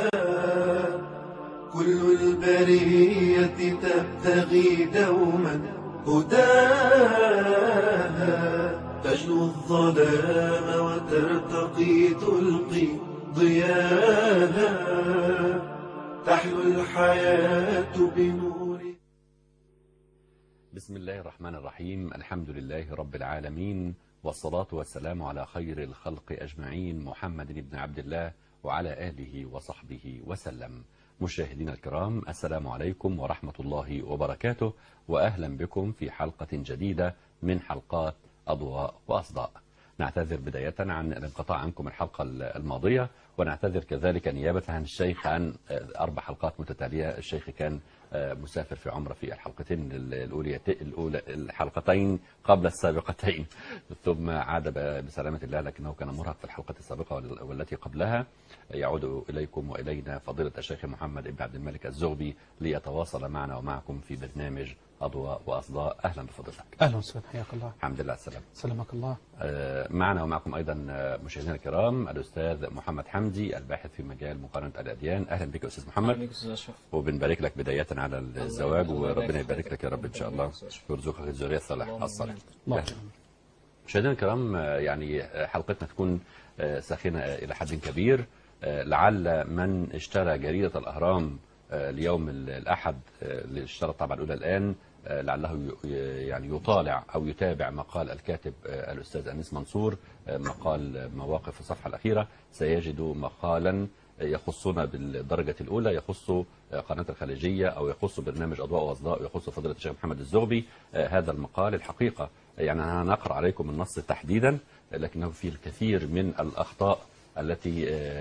كل البرية تبتغي دوما هداها تجلو الظلام وترتقي تلقي ضياها تحلو الحياة بنور بسم الله الرحمن الرحيم الحمد لله رب العالمين والصلاة والسلام على خير الخلق أجمعين محمد بن عبد الله وعلى آله وصحبه وسلم مشاهدينا الكرام السلام عليكم ورحمة الله وبركاته وأهلا بكم في حلقة جديدة من حلقات أضواء وأصداء نعتذر بداية عن الانقطاع عنكم الحلقة الماضية ونعتذر كذلك نيابة عن الشيخ عن أربع حلقات متتالية الشيخ كان مسافر في عمرة في الحلقتين الأولى الأولى الحلقتين قبل السابقتين ثم عاد بسلامة الله لكنه كان مرهق في الحلقة السابقة والتي قبلها يعود إليكم وإلينا فضيلة الشيخ محمد بن عبد الملك الزغبي ليتواصل معنا ومعكم في برنامج أضواء وأصداء أهلا بفضلتك أهلا وسهلا حياك الله الحمد لله على السلامة سلمك الله معنا ومعكم أيضا مشاهدينا الكرام الأستاذ محمد حمدي الباحث في مجال مقارنة الأديان أهلا بك أستاذ محمد وبنبارك لك بداية على الزواج وربنا يبارك لك يا رب إن شاء الله ويرزقك الذرية الصالحة الصالحة مشاهدينا الكرام يعني حلقتنا تكون ساخنة إلى حد كبير لعل من اشترى جريدة الأهرام ليوم الأحد اللي اشترى الطبعة الأولى الآن لعله يعني يطالع أو يتابع مقال الكاتب الأستاذ أنيس منصور مقال مواقف الصفحة الأخيرة سيجد مقالا يخصنا بالدرجة الأولى يخص قناة الخليجية أو يخص برنامج أضواء وأصداء ويخص فضيلة الشيخ محمد الزغبي هذا المقال الحقيقة يعني أنا نقرأ عليكم النص تحديدا لكنه فيه الكثير من الأخطاء التي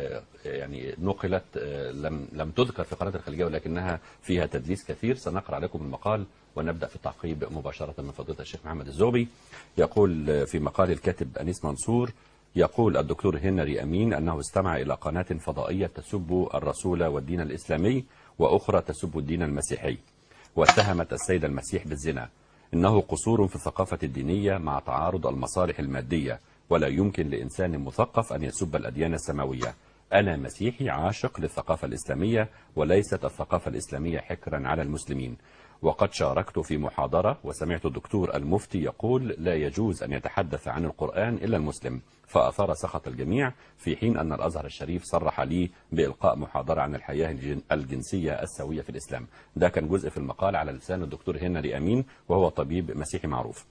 يعني نقلت لم لم تذكر في قناة الخليجية ولكنها فيها تدليس كثير سنقرأ عليكم المقال ونبدأ في التعقيب مباشرة من فضيلة الشيخ محمد الزغبي يقول في مقال الكاتب أنيس منصور يقول الدكتور هنري أمين أنه استمع إلى قناة فضائية تسب الرسول والدين الإسلامي وأخرى تسب الدين المسيحي واتهمت السيد المسيح بالزنا إنه قصور في الثقافة الدينية مع تعارض المصالح المادية ولا يمكن لإنسان مثقف أن يسب الأديان السماوية أنا مسيحي عاشق للثقافة الإسلامية وليست الثقافة الإسلامية حكرا على المسلمين وقد شاركت في محاضرة وسمعت الدكتور المفتي يقول لا يجوز أن يتحدث عن القرآن إلا المسلم فأثار سخط الجميع في حين أن الأزهر الشريف صرح لي بإلقاء محاضرة عن الحياة الجنسية السوية في الإسلام ده كان جزء في المقال على لسان الدكتور هنري أمين وهو طبيب مسيحي معروف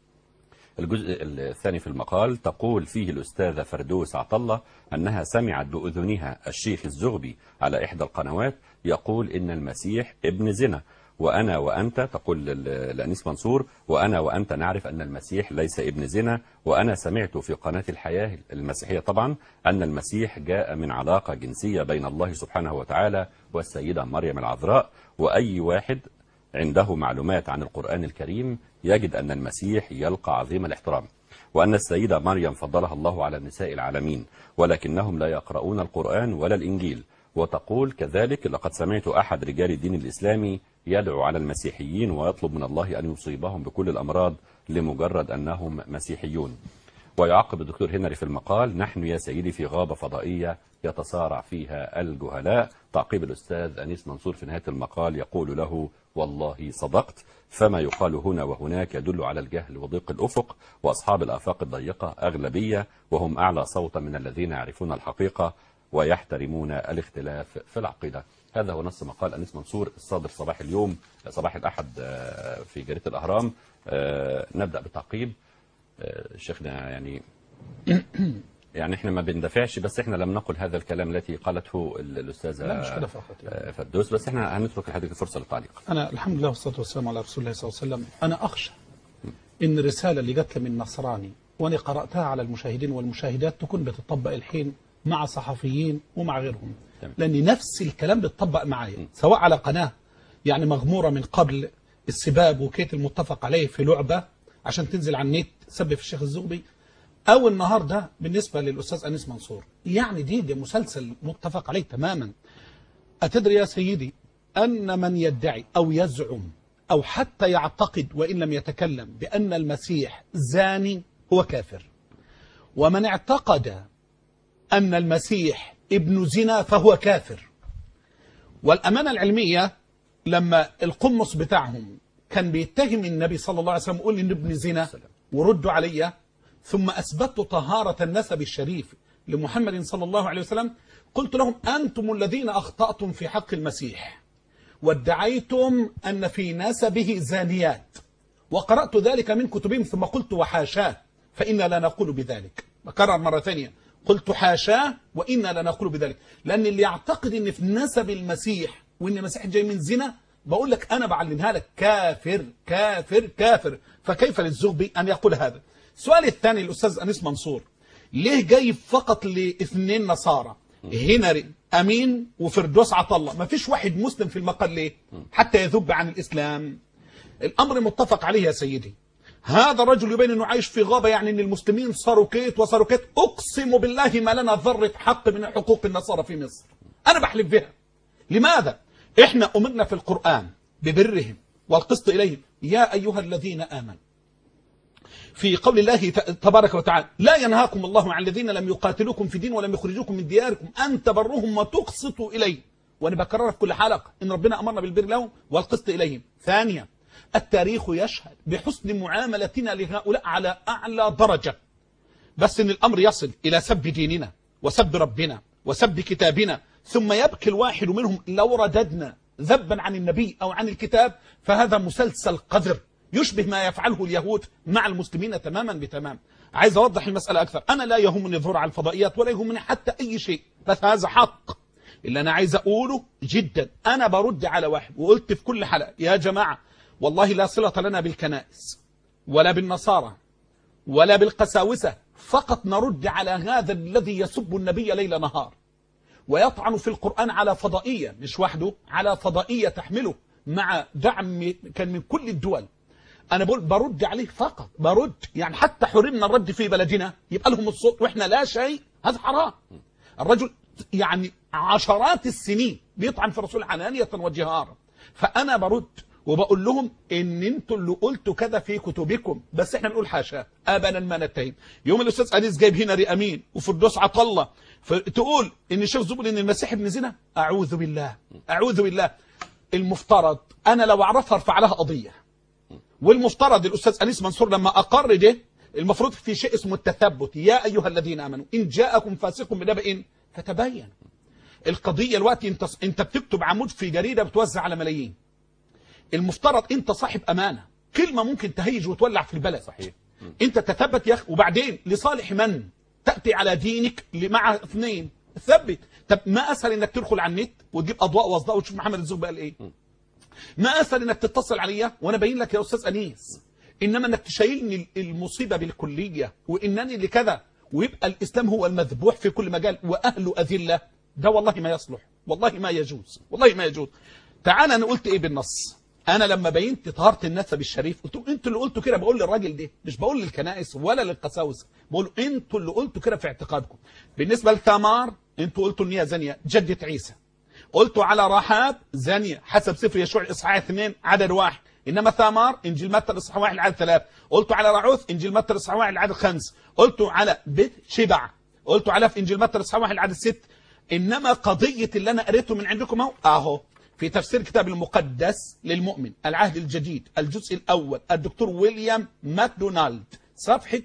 الجزء الثاني في المقال تقول فيه الأستاذة فردوس عطلة أنها سمعت بأذنها الشيخ الزغبي على إحدى القنوات يقول إن المسيح ابن زنا وأنا وأنت تقول لأنيس منصور وأنا وأنت نعرف أن المسيح ليس ابن زنا وأنا سمعت في قناة الحياة المسيحية طبعا أن المسيح جاء من علاقة جنسية بين الله سبحانه وتعالى والسيدة مريم العذراء وأي واحد عنده معلومات عن القرآن الكريم يجد أن المسيح يلقى عظيم الاحترام وأن السيدة مريم فضلها الله على نساء العالمين ولكنهم لا يقرؤون القرآن ولا الإنجيل وتقول كذلك لقد سمعت أحد رجال الدين الإسلامي يدعو على المسيحيين ويطلب من الله أن يصيبهم بكل الأمراض لمجرد أنهم مسيحيون ويعقب الدكتور هنري في المقال نحن يا سيدي في غابة فضائية يتصارع فيها الجهلاء تعقيب الأستاذ أنيس منصور في نهاية المقال يقول له والله صدقت فما يقال هنا وهناك يدل على الجهل وضيق الأفق وأصحاب الآفاق الضيقة أغلبية وهم أعلى صوتا من الذين يعرفون الحقيقة ويحترمون الاختلاف في العقيدة هذا هو نص مقال أنيس منصور الصادر صباح اليوم صباح الأحد في جريدة الأهرام نبدأ بالتعقيب شيخنا يعني يعني احنا ما بندافعش بس احنا لم نقل هذا الكلام التي قالته الاستاذه لا مش كده فقط يعني. فردوس بس احنا هنترك لحضرتك الفرصه للتعليق انا الحمد لله والصلاه والسلام على رسول الله صلى الله عليه وسلم انا اخشى ان الرساله اللي جت من نصراني وانا قراتها على المشاهدين والمشاهدات تكون بتطبق الحين مع صحفيين ومع غيرهم تمام. لان نفس الكلام بيتطبق معايا سواء على قناه يعني مغموره من قبل السباب وكيت المتفق عليه في لعبه عشان تنزل على النت سب في الشيخ الزغبي او النهارده بالنسبه للاستاذ انيس منصور يعني دي ده مسلسل متفق عليه تماما اتدري يا سيدي ان من يدعي او يزعم او حتى يعتقد وان لم يتكلم بان المسيح زاني هو كافر ومن اعتقد ان المسيح ابن زنا فهو كافر والأمانة العلمية لما القمص بتاعهم كان بيتهم النبي صلى الله عليه وسلم يقول إن ابن زنا وردوا علي ثم أثبتوا طهارة النسب الشريف لمحمد صلى الله عليه وسلم قلت لهم أنتم الذين أخطأتم في حق المسيح وادعيتم أن في نسبه زانيات وقرأت ذلك من كتبهم ثم قلت وحاشاه فإنا لا نقول بذلك بكرر مرة ثانية قلت حاشاه وإنا لا نقول بذلك لأن اللي يعتقد أن في نسب المسيح وأن المسيح جاي من زنا بقول لك أنا بعلمها لك كافر كافر كافر فكيف للزغبي أن يقول هذا السؤال الثاني الأستاذ أنيس منصور ليه جاي فقط لاثنين نصارى هنري أمين وفردوس عطلة ما فيش واحد مسلم في المقال ليه حتى يذب عن الإسلام الأمر متفق عليه يا سيدي هذا الرجل يبين أنه عايش في غابة يعني أن المسلمين صاروا كيت وصاروا كيت أقسم بالله ما لنا ذرة حق من حقوق النصارى في مصر أنا بحلف بها لماذا؟ إحنا أمرنا في القرآن ببرهم والقسط إليهم يا أيها الذين آمنوا في قول الله تبارك وتعالى لا ينهاكم الله عن الذين لم يقاتلوكم في دين ولم يخرجوكم من دياركم أن تبروهم وتقسطوا إليه وأنا بكررها في كل حلقة إن ربنا أمرنا بالبر لهم والقسط إليهم ثانيا التاريخ يشهد بحسن معاملتنا لهؤلاء على أعلى درجة بس إن الأمر يصل إلى سب ديننا وسب ربنا وسب كتابنا ثم يبكي الواحد منهم لو رددنا ذبا عن النبي أو عن الكتاب فهذا مسلسل قذر يشبه ما يفعله اليهود مع المسلمين تماما بتمام عايز أوضح المسألة أكثر أنا لا يهمني الظهور على الفضائيات ولا يهمني حتى أي شيء بس هذا حق اللي أنا عايز أقوله جدا أنا برد على واحد وقلت في كل حلقة يا جماعة والله لا صلة لنا بالكنائس ولا بالنصارى ولا بالقساوسة فقط نرد على هذا الذي يسب النبي ليل نهار ويطعن في القرآن على فضائية مش وحده على فضائية تحمله مع دعم كان من كل الدول أنا بقول برد عليه فقط برد يعني حتى حرمنا الرد في بلدنا يبقى لهم الصوت وإحنا لا شيء هذا حرام الرجل يعني عشرات السنين بيطعن في الرسول علانية وجهارا فأنا برد وبقول لهم ان انتوا اللي قلتوا كذا في كتبكم بس احنا بنقول حاشا ابدا ما نتهم يوم الاستاذ انيس جايب هنا رئامين وفردوس عطله فتقول ان الشيخ زبل ان المسيح ابن زنا اعوذ بالله اعوذ بالله المفترض انا لو اعرفها ارفع لها قضيه والمفترض الاستاذ انيس منصور لما اقر ده المفروض في شيء اسمه التثبت يا ايها الذين امنوا ان جاءكم فاسق بنبأ فتبين القضيه الوقت انت انت بتكتب عمود في جريده بتوزع على ملايين المفترض انت صاحب امانه كلمه ممكن تهيج وتولع في البلد صحيح انت تثبت يا اخي وبعدين لصالح من تاتي على دينك مع اثنين ثبت طب ما اسهل انك تدخل على النت وتجيب اضواء واصداء وتشوف محمد الزوب قال ايه ما اسهل انك تتصل عليا وانا باين لك يا استاذ انيس انما انك تشيلني المصيبه بالكليه وانني لكذا ويبقى الاسلام هو المذبوح في كل مجال واهله اذله ده والله ما يصلح والله ما يجوز والله ما يجوز تعال انا قلت ايه بالنص انا لما بينت طهاره النسب الشريف قلت انتوا اللي قلتوا كده بقول للراجل ده مش بقول للكنائس ولا للقساوسه بقول انتوا اللي قلتوا كده في اعتقادكم بالنسبه لثمار انتوا قلتوا ان هي زانيه جده عيسى قلتوا على رحاب زانيه حسب سفر يشوع الاصحاح 2 عدد واحد انما ثمار انجيل متى الاصحاح 1 العدد 3 قلتوا على رعوث انجيل متى الاصحاح 1 العدد 5 قلتوا على بيت شبع قلتوا على في انجيل متى الاصحاح 1 العدد 6 انما قضيه اللي انا قريته من عندكم اهو اهو في تفسير كتاب المقدس للمؤمن العهد الجديد الجزء الأول الدكتور ويليام ماكدونالد صفحة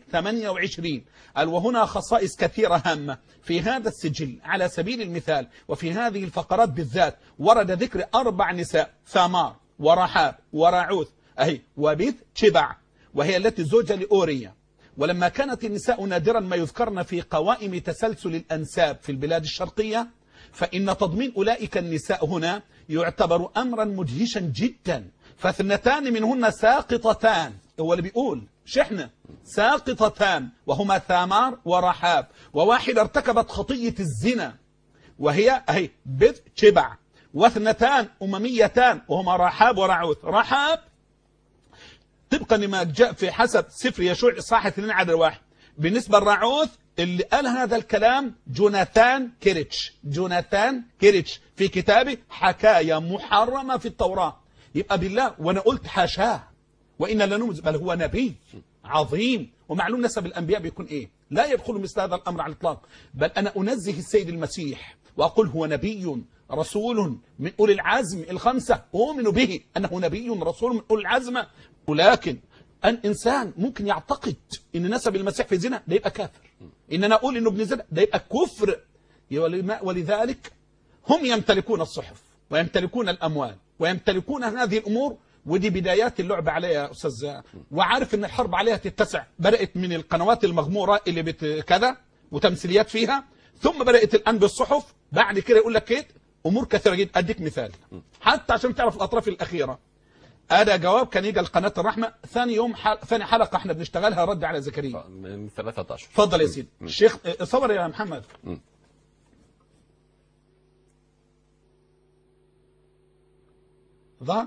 28 قال وهنا خصائص كثيرة هامة في هذا السجل على سبيل المثال وفي هذه الفقرات بالذات ورد ذكر أربع نساء ثمار ورحاب ورعوث أهي وبيت شبع وهي التي زوجة لأوريا ولما كانت النساء نادرا ما يذكرن في قوائم تسلسل الأنساب في البلاد الشرقية فإن تضمين أولئك النساء هنا يعتبر أمرا مدهشا جدا فاثنتان منهن ساقطتان هو اللي بيقول شحنة ساقطتان وهما ثامار ورحاب وواحدة ارتكبت خطية الزنا وهي أهي بذ شبع واثنتان أمميتان وهما رحاب ورعوث رحاب طبقا لما جاء في حسب سفر يشوع إصحاح 2 عدد واحد بالنسبة للرعوث اللي قال هذا الكلام جوناثان كيريتش جوناثان كيريتش في كتابه حكاية محرمة في التوراة يبقى بالله وانا قلت حاشاه وإن لا نمز بل هو نبي عظيم ومعلوم نسب الأنبياء بيكون إيه لا يدخل مثل هذا الأمر على الإطلاق بل أنا أنزه السيد المسيح وأقول هو نبي رسول من أولي العزم الخمسة أؤمن به أنه نبي رسول من أولي العزم ولكن الإنسان ممكن يعتقد إن نسب المسيح في زنا ده يبقى كافر إن أنا أقول إنه ابن زنا ده يبقى كفر ولما- ولذلك هم يمتلكون الصحف ويمتلكون الأموال ويمتلكون هذه الأمور ودي بدايات اللعب عليها يا أستاذ وعارف إن الحرب عليها تتسع بدأت من القنوات المغمورة اللي بت كذا وتمثيليات فيها ثم بدأت الآن بالصحف بعد كده يقول لك ايه أمور كثيرة جدا أديك مثال حتى عشان تعرف الأطراف الأخيرة هذا جواب كان يجي لقناة الرحمة ثاني يوم حل... ثاني حلقة احنا بنشتغلها رد على زكريا من ثلاثة أشهر اتفضل يا سيدي الشيخ اه، صبر يا محمد مم. ظهر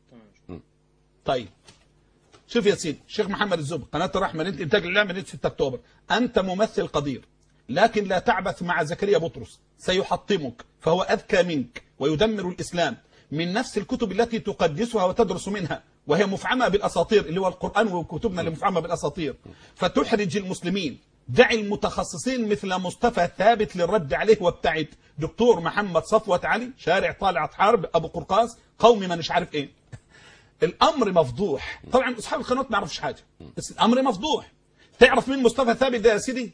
طيب شوف يا سيدي الشيخ محمد الزب قناة الرحمة انت انتاج الاعلام من 6 اكتوبر انت ممثل قدير لكن لا تعبث مع زكريا بطرس سيحطمك فهو اذكى منك ويدمر الاسلام من نفس الكتب التي تقدسها وتدرس منها وهي مفعمة بالاساطير اللي هو القرآن وكتبنا اللي مفعمة بالاساطير فتحرج المسلمين دع المتخصصين مثل مصطفى ثابت للرد عليه وابتعد دكتور محمد صفوة علي شارع طالعة حرب ابو قرقاس قوم ما مش عارف ايه الامر مفضوح طبعا اصحاب القنوات ما يعرفوش حاجه بس الامر مفضوح تعرف مين مصطفى ثابت ده يا سيدي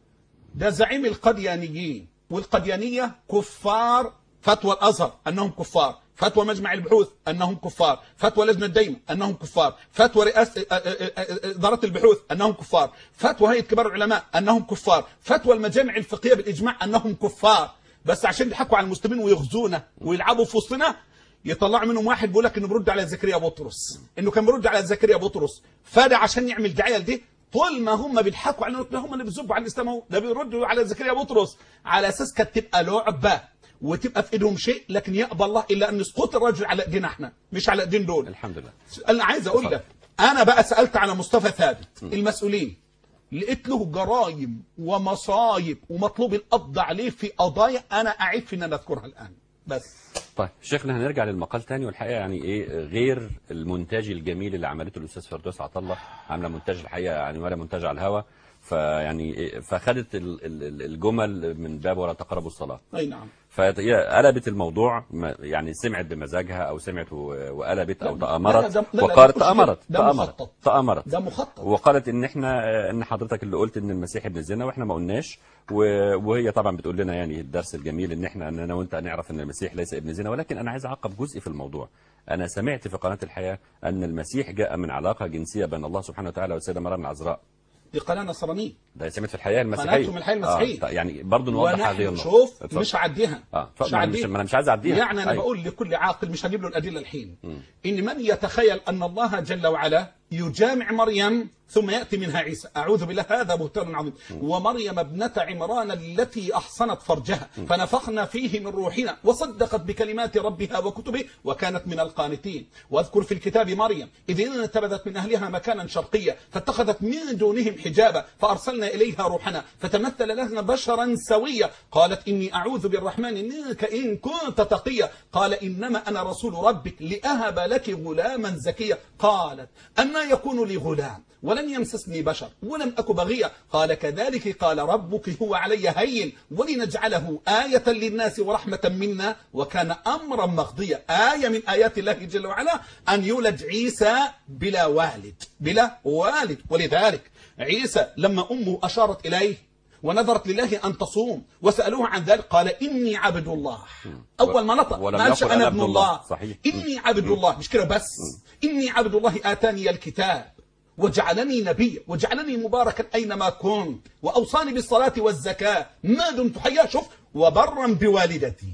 ده زعيم القديانيين والقديانيه كفار فتوى الازهر انهم كفار فتوى مجمع البحوث انهم كفار فتوى لجنه الديمه انهم كفار فتوى رئاسه ا- ا- ا- اداره البحوث انهم كفار فتوى هيئه كبار العلماء انهم كفار فتوى المجامع الفقهيه بالاجماع انهم كفار بس عشان يضحكوا على المسلمين ويغزونا ويلعبوا في وسطنا يطلع منهم واحد بيقول لك انه بيرد على زكريا بطرس انه كان بيرد على زكريا بطرس فده عشان يعمل دعايه لدي طول ما هم بيضحكوا على ده هم اللي بيزبوا على الاسلام اهو ده بيردوا على زكريا بطرس على اساس كانت تبقى لعبه وتبقى في ايدهم شيء لكن يقبل الله الا ان يسقط الرجل على ايدينا احنا مش على ايدين دول الحمد لله انا عايز اقول لك انا بقى سالت على مصطفى ثابت المسؤولين لقيت له جرائم ومصايب ومطلوب القبض عليه في قضايا انا اعيب في ان انا اذكرها الان بس طيب شيخنا هنرجع للمقال تاني والحقيقه يعني ايه غير المونتاج الجميل اللي عملته الاستاذ فردوس عطله عامله مونتاج الحقيقه يعني ولا مونتاج على الهوا فيعني إيه فخدت ال- ال- ال- الجمل من باب ولا تقربوا الصلاه اي نعم فهي قلبت الموضوع ما- يعني سمعت بمزاجها او سمعت و- وقلبت او لا، لا، تامرت ده- لا، لا، وقالت ده مش تامرت ده تامرت مخطط. تامرت ده مخطط وقالت ان احنا ان حضرتك اللي قلت ان المسيح ابن الزنا واحنا ما قلناش و- وهي طبعا بتقول لنا يعني الدرس الجميل ان احنا ان انا وانت نعرف ان المسيح ليس ابن زنا ولكن انا عايز اعقب جزء في الموضوع انا سمعت في قناه الحياه ان المسيح جاء من علاقه جنسيه بين الله سبحانه وتعالى والسيده مريم العذراء دي قناه نصرانيه ده سمعت في الحياه المسيحيه قناتهم الحياه المسيحيه. آه يعني برضه نوضح هذه ونحن النقطه شوف اتفضل. مش هعديها اه اتفضل. ما أنا مش- ما انا مش عايز اعديها يعني انا أيوة. بقول لكل عاقل مش هجيب له الادله الحين ان من يتخيل ان الله جل وعلا يجامع مريم ثم ياتي منها عيسى اعوذ بالله هذا بهتان عظيم ومريم ابنه عمران التي احصنت فرجها فنفخنا فيه من روحنا وصدقت بكلمات ربها وكتبه وكانت من القانتين واذكر في الكتاب مريم اذ انتبذت من اهلها مكانا شرقيا فاتخذت من دونهم حجابا فارسلنا اليها روحنا فتمثل لها بشرا سويا قالت اني اعوذ بالرحمن منك ان كنت تقيا قال انما انا رسول ربك لاهب لك غلاما زكيا قالت انا يكون لي غلام ولم يمسسني بشر ولم أك بغيا قال كذلك قال ربك هو علي هين ولنجعله آية للناس ورحمة منا وكان أمرا مقضيا آية من آيات الله جل وعلا أن يولد عيسى بلا والد بلا والد ولذلك عيسى لما أمه أشارت إليه ونذرت لله أن تصوم وسألوه عن ذلك قال إني عبد الله أول ما نطق ولم ما قالش يقل أنا أنا ابن ابن الله. الله صحيح. إني عبد الله مش كده بس إني عبد الله آتاني الكتاب وجعلني نبيا وجعلني مباركا أينما كنت وأوصاني بالصلاة والزكاة ما دمت حيا شوف وبرا بوالدتي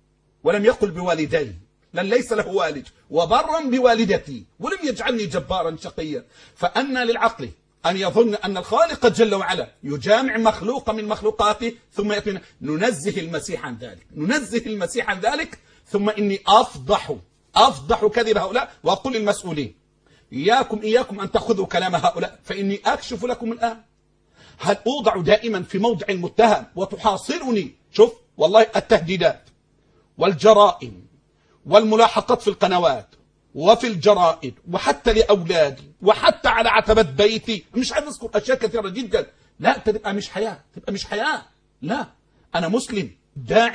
ولم يقل بوالدي لأن ليس له والد وبرا بوالدتي ولم يجعلني جبارا شقيا فأن للعقل أن يظن أن الخالق جل وعلا يجامع مخلوقا من مخلوقاته ثم يأتينا ننزه المسيح عن ذلك ننزه المسيح عن ذلك ثم إني أفضح أفضح كذب هؤلاء وأقول للمسؤولين إياكم إياكم أن تأخذوا كلام هؤلاء فإني أكشف لكم الآن هل أوضع دائما في موضع المتهم وتحاصرني شوف والله التهديدات والجرائم والملاحقات في القنوات وفي الجرائد وحتى لأولادي وحتى على عتبة بيتي مش عايز أذكر أشياء كثيرة جدا لا تبقى مش حياة تبقى مش حياة لا أنا مسلم داعية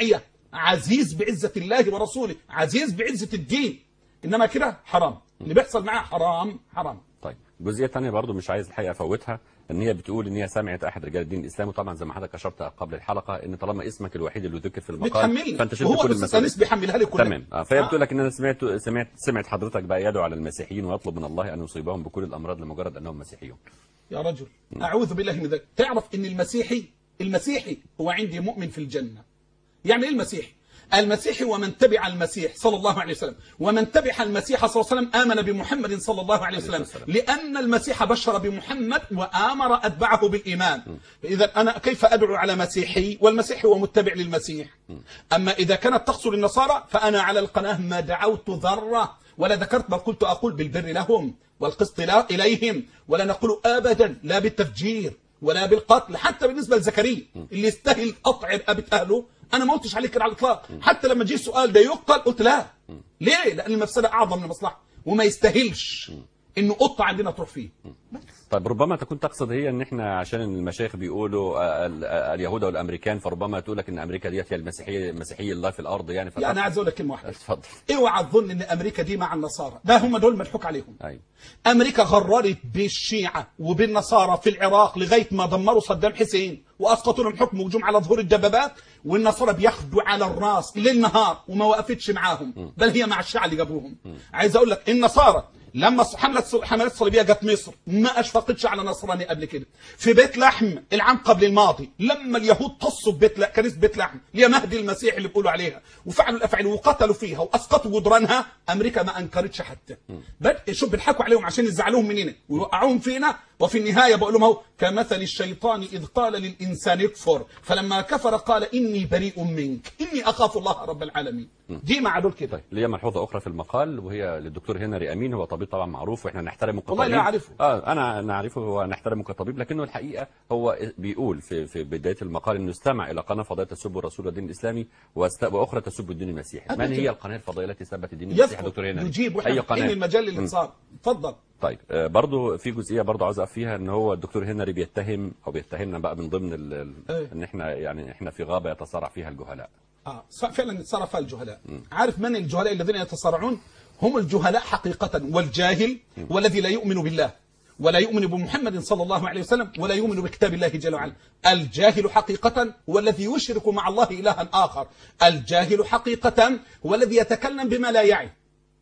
عزيز بعزة الله ورسوله عزيز بعزة الدين إنما كده حرام اللي بيحصل معاه حرام حرام طيب جزئيه ثانيه برضو مش عايز الحقيقه افوتها ان هي بتقول ان هي سمعت احد رجال الدين الاسلامي وطبعا زي ما حضرتك اشرت قبل الحلقه ان طالما اسمك الوحيد اللي ذكر في المقال بتحملني فانت شلت وهو كل الأستاذ المسائل أنيس بيحملها لي كلها تمام آه، فهي آه. بتقول لك ان انا سمعت سمعت سمعت حضرتك بقى يدعو على المسيحيين ويطلب من الله ان يصيبهم بكل الامراض لمجرد انهم مسيحيون يا رجل أعوذ بالله من ذلك تعرف إن المسيحي المسيحي هو عندي مؤمن في الجنة يعني إيه المسيحي المسيحي ومن تبع المسيح صلى الله عليه وسلم ومن تبع المسيح صلى الله عليه وسلم آمن بمحمد صلى الله عليه وسلم السلام. لأن المسيح بشر بمحمد وآمر أتبعه بالإيمان إذا أنا كيف أدعو على مسيحي والمسيحي هو متبع للمسيح أما إذا كانت تقصد النصارى فأنا على القناة ما دعوت ذرة ولا ذكرت ما قلت أقول بالبر لهم والقسط لا إليهم ولا نقول أبدا لا بالتفجير ولا بالقتل حتى بالنسبة لزكريا اللي يستاهل قطع رقبة أهله أنا ما قلتش عليه كده على الإطلاق حتى لما جه السؤال ده يقتل قلت لا ليه؟ لأن المفسدة أعظم من المصلحة وما يستاهلش إنه قطة عندنا تروح فيه طيب ربما تكون تقصد هي ان احنا عشان المشايخ بيقولوا آه، ال- آه، اليهود والامريكان فربما تقول لك ان امريكا ديت هي المسيحيه مسيحيه الله في الارض يعني يعني أنا عايز أقول لك كلمة واحدة اتفضل اوعى تظن ان امريكا دي مع النصارى ده هم دول مضحوك عليهم ايوه امريكا غررت بالشيعة وبالنصارى في العراق لغاية ما دمروا صدام حسين واسقطوا لهم حكم هجوم على ظهور الدبابات والنصارى بياخدوا على الراس ليل نهار وما وقفتش معاهم بل هي مع الشيعة اللي جابوهم عايز اقول لك النصارى لما حملة حملات الصليبية جت مصر ما اشفقتش على نصراني قبل كده في بيت لحم العام قبل الماضي لما اليهود قصوا في بيت لحم كنيسة بيت لحم اللي هي مهدي المسيح اللي بيقولوا عليها وفعلوا الافعال وقتلوا فيها واسقطوا جدرانها امريكا ما انكرتش حتى بد شوف بيضحكوا عليهم عشان يزعلوهم مننا ويوقعوهم فينا وفي النهايه بقول لهم اهو كمثل الشيطان اذ قال للانسان اكفر فلما كفر قال اني بريء منك اني اخاف الله رب العالمين دي مع دول كده طيب ليا ملحوظه اخرى في المقال وهي للدكتور هنري امين هو طبيب طبعا معروف واحنا نحترمه كطبيب والله لا أعرفه. اه انا نعرفه هو نحترمه كطبيب لكنه الحقيقه هو بيقول في في بدايه المقال انه استمع الى قناه فضائيه تسب الرسول والدين الاسلامي واست- واخرى تسب الدين المسيحي من أبدا. هي القناه الفضائيه التي سبت الدين المسيحي يسقط دكتور هنري يجيب واحنا اي فاتحين قناه المجال للانصار اتفضل طيب آه، برضو في جزئيه برضو عاوز اقف فيها ان هو الدكتور هنري بيتهم او بيتهمنا بقى من ضمن ال- ال- إيه. ان احنا يعني احنا في غابه يتصارع فيها الجهلاء اه ص- فعلا اتصرف الجهلاء عارف من الجهلاء الذين يتصارعون هم الجهلاء حقيقة والجاهل والذي لا يؤمن بالله ولا يؤمن بمحمد صلى الله عليه وسلم ولا يؤمن بكتاب الله جل وعلا الجاهل حقيقة هو الذي يشرك مع الله إلها آخر الجاهل حقيقة هو الذي يتكلم بما لا يعي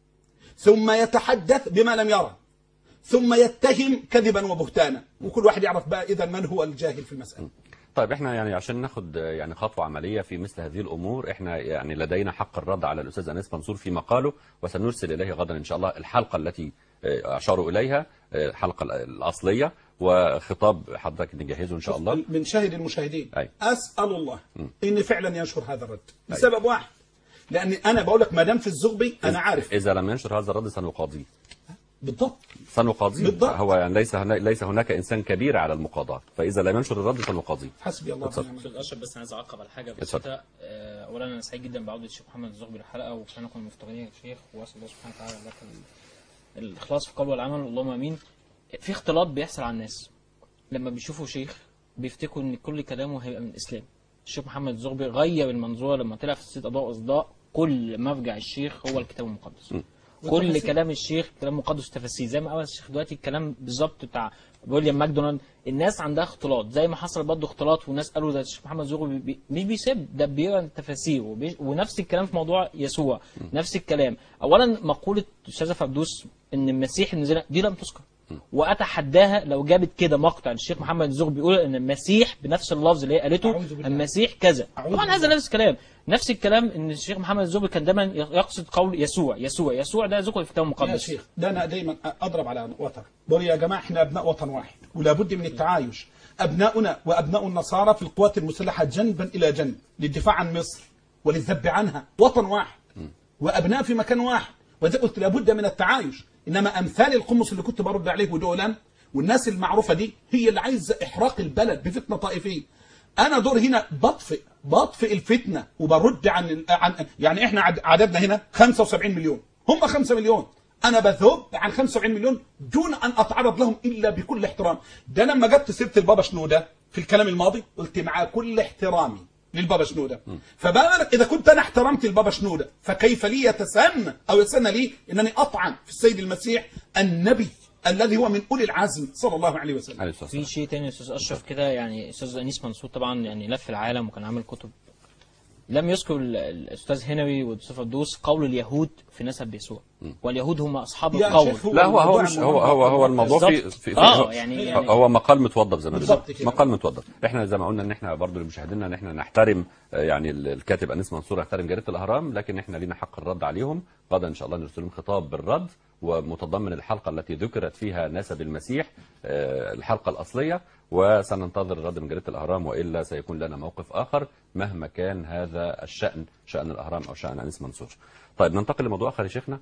ثم يتحدث بما لم يرى ثم يتهم كذبا وبهتانا وكل واحد يعرف بقى إذا من هو الجاهل في المسألة طيب احنا يعني عشان ناخد آه، يعني خطوه عمليه في مثل هذه الامور احنا يعني لدينا حق الرد على الاستاذ انس منصور في مقاله وسنرسل اليه غدا ان شاء الله الحلقه التي آه، اشاروا اليها آه، الحلقه الاصليه وخطاب حضرتك نجهزه ان شاء الله من شاهد المشاهدين أي. أسأل الله إن فعلا ينشر هذا الرد لسبب واحد لأن أنا بقول لك ما دام في الزغبي أنا عارف اذا لم ينشر هذا الرد سنقاضيه بالضبط سنقاضيه بالضبط. هو يعني ليس هنا ليس هناك انسان كبير على المقاضاه فاذا لم ينشر الرد سنقاضيه حسبي الله اتفضل. ونعم الوكيل. استاذ اشرف بس انا عايز اعقب على حاجه اتفضل. بسيطه آه، اولا انا سعيد جدا بعوده الشيخ محمد الزغبي للحلقه وكلنا كنا مفتقدين يا شيخ واسال الله سبحانه وتعالى لك ال- الاخلاص في القول والعمل اللهم امين في اختلاط بيحصل على الناس لما بيشوفوا شيخ بيفتكروا ان كل كلامه هيبقى من الاسلام الشيخ محمد الزغبي غير المنظوره لما طلع في الست اضواء واصداء كل مرجع الشيخ هو الكتاب المقدس كل والتفاسير. كلام الشيخ كلام مقدس تفاسير زي ما قال الشيخ دلوقتي الكلام بالظبط بتاع ويليام ماكدونالد الناس عندها اختلاط زي ما حصل برضه اختلاط والناس قالوا ده الشيخ محمد زغبي بي مش بيسب ده بيقرا التفاسير وبي ونفس الكلام في موضوع يسوع نفس الكلام اولا مقوله الاستاذه فردوس ان المسيح نزل دي لم تذكر واتحداها لو جابت كده مقطع الشيخ محمد الزغبي بيقول ان المسيح بنفس اللفظ اللي هي قالته أعوذ بالله. المسيح كذا أعوذ طبعا بالله. هذا نفس الكلام نفس الكلام ان الشيخ محمد الزغبي كان دايما يقصد قول يسوع يسوع يسوع ده ذكر في الكتاب يا المقدس شيخ ده أنا دايما أضرب على وتر بقول يا جماعة إحنا أبناء وطن واحد ولا بد من التعايش أبناؤنا وأبناء النصارى في القوات المسلحة جنبا إلى جنب للدفاع عن مصر وللذب عنها وطن واحد وأبناء في مكان واحد وزي قلت لابد من التعايش إنما أمثال القمص اللي كنت برد عليه دولا والناس المعروفة دي هي اللي عايزة إحراق البلد بفتنة طائفية أنا دور هنا بطفئ بطفئ الفتنة وبرد عن عن يعني إحنا عد- عددنا هنا 75 مليون هم 5 مليون أنا بذوب عن 75 مليون دون أن أتعرض لهم إلا بكل احترام ده لما جبت سيرة البابا شنودة في الكلام الماضي قلت مع كل احترامي للبابا شنودة فبقى بالك إذا كنت أنا احترمت البابا شنودة فكيف لي يتسنى أو يتسنى لي أنني أطعن في السيد المسيح النبي الذي هو من أولي العزم صلى الله عليه وسلم عليه الصلاة في والسلام. شيء تاني يا استاذ اشرف كده يعني استاذ انيس منصور طبعا يعني لف العالم وكان عامل كتب لم يذكر ال- الاستاذ هنوي والدكتور فردوس قول اليهود في نسب يسوع واليهود هم اصحاب يا القول شيخ هو لا هو هو الموضوع مش هو هو هو الموضوع في بالظبط. في, في آه، هو- يعني- هو- يعني- هو مقال متوضب زي ما بالظبط بنقول كده. مقال متوضب احنا زي ما قلنا ان احنا برضو لمشاهدينا ان احنا نحترم آه، يعني ال- الكاتب انيس منصور يحترم جريده الاهرام لكن احنا لينا حق الرد عليهم غدا ان شاء الله نرسل لهم خطاب بالرد ومتضمن الحلقه التي ذكرت فيها نسب المسيح آه، الحلقه الاصليه وسننتظر الرد من جريده الاهرام والا سيكون لنا موقف اخر مهما كان هذا الشان شان الاهرام او شان انيس منصور. طيب ننتقل لموضوع اخر يا شيخنا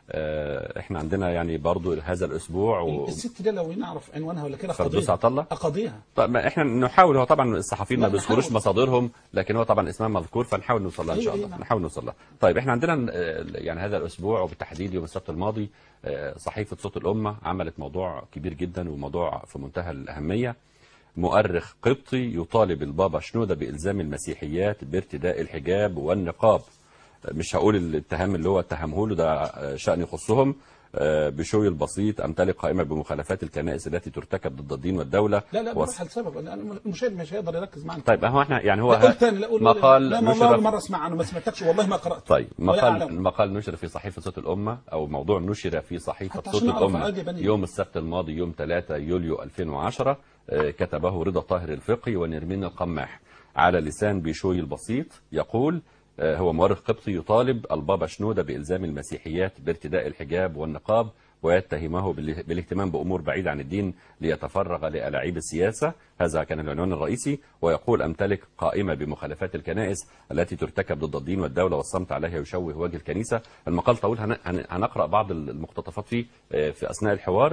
آه، احنا عندنا يعني برضو هذا الاسبوع و... الست دي لو نعرف عنوانها ولا كده فردوس قضيها عطله أقضيها طيب ما احنا نحاول هو طبعا الصحفيين ما لا، بيذكروش نحاول. مصادرهم لكن هو طبعا اسمها مذكور فنحاول نوصل لها ان شاء أيوة، الله أيوة. نحاول نوصل لها طيب احنا عندنا آه، يعني هذا الاسبوع وبالتحديد يوم السبت الماضي آه، صحيفه صوت الامه عملت موضوع كبير جدا وموضوع في منتهى الاهميه مؤرخ قبطي يطالب البابا شنودة بإلزام المسيحيات بارتداء الحجاب والنقاب مش هقول الاتهام اللي هو اتهمه له ده شأن يخصهم آه، بشوي البسيط أمتلك قائمة بمخالفات الكنائس التي ترتكب ضد الدين والدولة لا لا وص- بروح لسبب أنا المشاهد مش هيقدر يركز معنا طيب هو احنا يعني هو لا قول تاني لا قول مقال لا ما نشر والله مرة اسمع أنا ما سمعتكش والله ما قرأت طيب ولا مقال أعلم. مقال نشر في صحيفة صوت الأمة أو موضوع نشر في صحيفة حتى صوت عشان أعرف الأمة أجي بني. يوم السبت الماضي يوم 3 يوليو 2010 آه، كتبه رضا طاهر الفقي ونرمين القماح على لسان بيشوي البسيط يقول آه، هو مؤرخ قبطي يطالب البابا شنودة بإلزام المسيحيات بارتداء الحجاب والنقاب ويتهمه باله- بالاهتمام بأمور بعيدة عن الدين ليتفرغ لألاعيب السياسة هذا كان العنوان الرئيسي ويقول أمتلك قائمة بمخالفات الكنائس التي ترتكب ضد الدين والدولة والصمت عليها يشوه وجه الكنيسة المقال طويل هن- هن- هنقرأ بعض المقتطفات فيه آه، في أثناء الحوار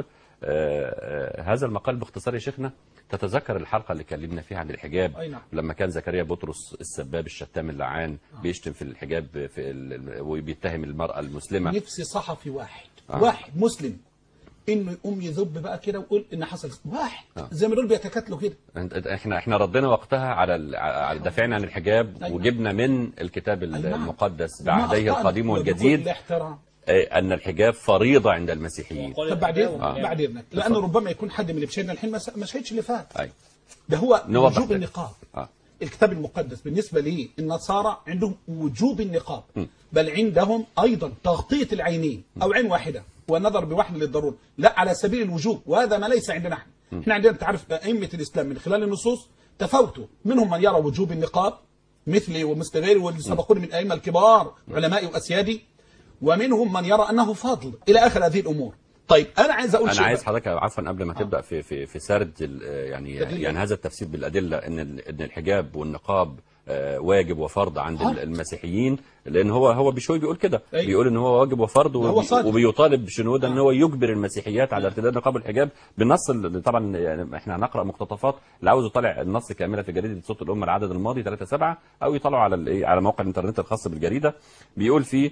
آه، آه، هذا المقال باختصار يا شيخنا تتذكر الحلقة اللي اتكلمنا فيها عن الحجاب أي نعم. لما كان زكريا بطرس السباب الشتام اللعان بيشتم في الحجاب في ال- وبيتهم المرأة المسلمة نفسي صحفي واحد آه. واحد مسلم انه يقوم يذب بقى كده ويقول ان حصل واحد زي ما دول بيتكاتلوا كده انت- انت- احنا احنا ردينا وقتها على ال- على دافعنا عن الحجاب أيوة. وجبنا من الكتاب نعم. المقدس ما بعهديه أخطأنا القديم وبكل والجديد الاحترام آه، ان الحجاب فريضه عند المسيحيين طب بعدين آه. بعد اذنك لانه ربما يكون حد من اللي بشهدنا الحين ما س- ما شهدش اللي فات اي ده هو نوضح وجوب ده. النقاب اه الكتاب المقدس بالنسبة لي النصارى عندهم وجوب النقاب بل عندهم أيضا تغطية العينين أو عين واحدة والنظر بواحد للضرورة لا على سبيل الوجوب وهذا ما ليس عندنا احنا احنا عندنا تعرف أئمة الإسلام من خلال النصوص تفاوتوا منهم من يرى وجوب النقاب مثلي ومثل غيري واللي سبقوني من الأئمة الكبار علمائي وأسيادي ومنهم من يرى أنه فضل إلى آخر هذه الأمور طيب أنا عايز أقول انا شيء عايز بقى. حضرتك عفوا قبل ما تبدا في في في سرد ال- يعني تدليل. يعني هذا التفسير بالادله ان ال- ان الحجاب والنقاب آه، واجب وفرض عند آه. ال- المسيحيين لان هو هو بشوي بيقول كده أيوة. بيقول ان هو واجب وفرض هو وبي- صادق. وبيطالب شنوده ان هو يجبر المسيحيات على ارتداء النقاب والحجاب بالنص اللي طبعا يعني احنا هنقرا مقتطفات اللي عاوز يطلع النص كامله في جريده صوت الامه العدد الماضي 3 7 او يطلعوا على الايه على موقع الانترنت الخاص بالجريده بيقول فيه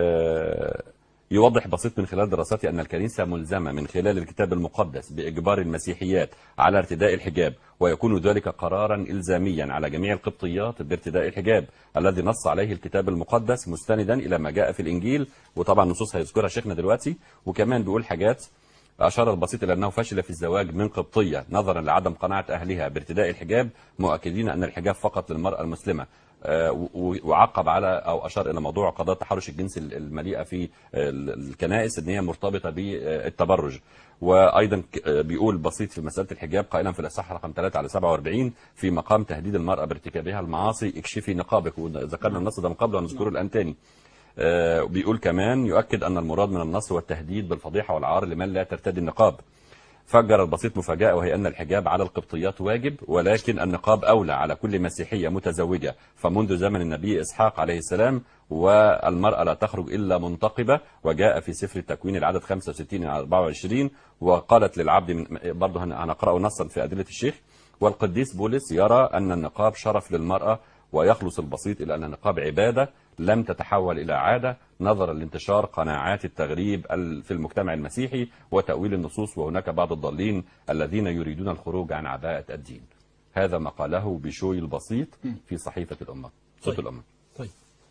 آه، يوضح بسيط من خلال دراساته أن الكنيسة ملزمة من خلال الكتاب المقدس بإجبار المسيحيات على ارتداء الحجاب ويكون ذلك قرارا إلزاميا على جميع القبطيات بارتداء الحجاب الذي نص عليه الكتاب المقدس مستندا إلى ما جاء في الإنجيل وطبعا نصوص هيذكرها شيخنا دلوقتي وكمان بيقول حاجات أشار البسيط إلى أنه فشل في الزواج من قبطية نظرا لعدم قناعة أهلها بارتداء الحجاب مؤكدين أن الحجاب فقط للمرأة المسلمة آه، و- وعقب على أو أشار إلى موضوع قضايا التحرش الجنسي المليئة في ال- الكنائس أن هي مرتبطة بالتبرج وأيضا ك- آه، بيقول بسيط في مسألة الحجاب قائلا في الإصحاح رقم 3 على 47 في مقام تهديد المرأة بارتكابها المعاصي اكشفي نقابك وذكرنا النص ده من قبل ونذكره الآن تاني آه، بيقول كمان يؤكد أن المراد من النص هو التهديد بالفضيحة والعار لمن لا ترتدي النقاب فجر البسيط مفاجأة وهي أن الحجاب على القبطيات واجب ولكن النقاب أولى على كل مسيحية متزوجة فمنذ زمن النبي إسحاق عليه السلام والمرأة لا تخرج إلا منتقبة وجاء في سفر التكوين العدد 65 على 24 وقالت للعبد من برضه هن- هنقرأه نصا في أدلة الشيخ والقديس بولس يرى أن النقاب شرف للمرأة ويخلص البسيط إلى أن النقاب عبادة لم تتحول إلى عادة نظرا لانتشار قناعات التغريب ال- في المجتمع المسيحي وتأويل النصوص وهناك بعض الضالين الذين يريدون الخروج عن عباءة الدين هذا ما قاله بشوي البسيط في صحيفة الأمة صوت طيب. الأمة طيب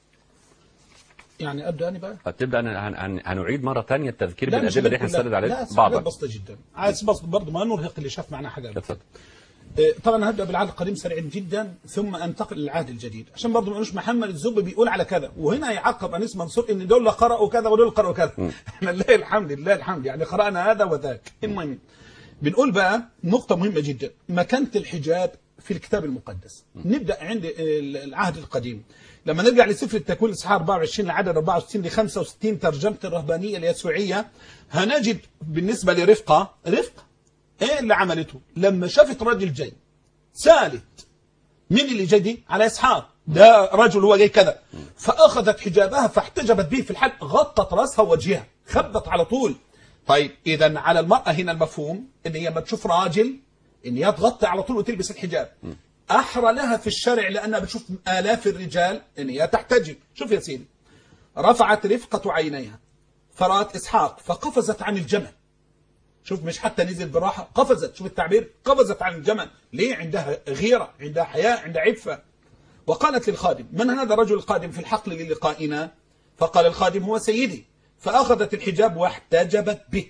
يعني ابدا انا بقى هتبدأ هن- هن- هنعيد مرة تانية التذكير لا، مش بالأدلة اللي احنا كلها. نستند لا عليها حاجات بعضها بسيطه جدا عايز بس برضه ما نرهق اللي شاف معنا حاجه قبل اتفضل إيه، طبعا هبدا بالعهد القديم سريعا جدا ثم انتقل للعهد الجديد عشان برضه ما يقولوش محمد الزب بيقول على كذا وهنا يعقب انيس منصور ان دول قرأوا كذا ودول قرأوا كذا احنا لله الحمد لله الحمد يعني قرأنا هذا وذاك المهم بنقول بقى نقطة مهمة جدا مكانة الحجاب في الكتاب المقدس نبدأ عند ال- العهد القديم لما نرجع لسفر التكوين اصحاح 24 لعدد 64 ل 65 ترجمة الرهبانية اليسوعية هنجد بالنسبة لرفقة رفقة ايه اللي عملته لما شافت راجل جاي سالت مين اللي جاي دي على اسحاق ده رجل هو جاي كذا فاخذت حجابها فاحتجبت به في الحال غطت راسها ووجهها خبت على طول طيب اذا على المراه هنا المفهوم ان هي لما تشوف راجل ان هي تغطي على طول وتلبس الحجاب احرى لها في الشرع لانها بتشوف الاف الرجال ان هي تحتجب شوف يا سيدي رفعت رفقه عينيها فرات اسحاق فقفزت عن الجمل شوف مش حتى نزل براحة قفزت شوف التعبير قفزت عن الجمل ليه عندها غيرة عندها حياء عندها عفة وقالت للخادم من هذا الرجل القادم في الحقل للقائنا فقال الخادم هو سيدي فأخذت الحجاب واحتجبت به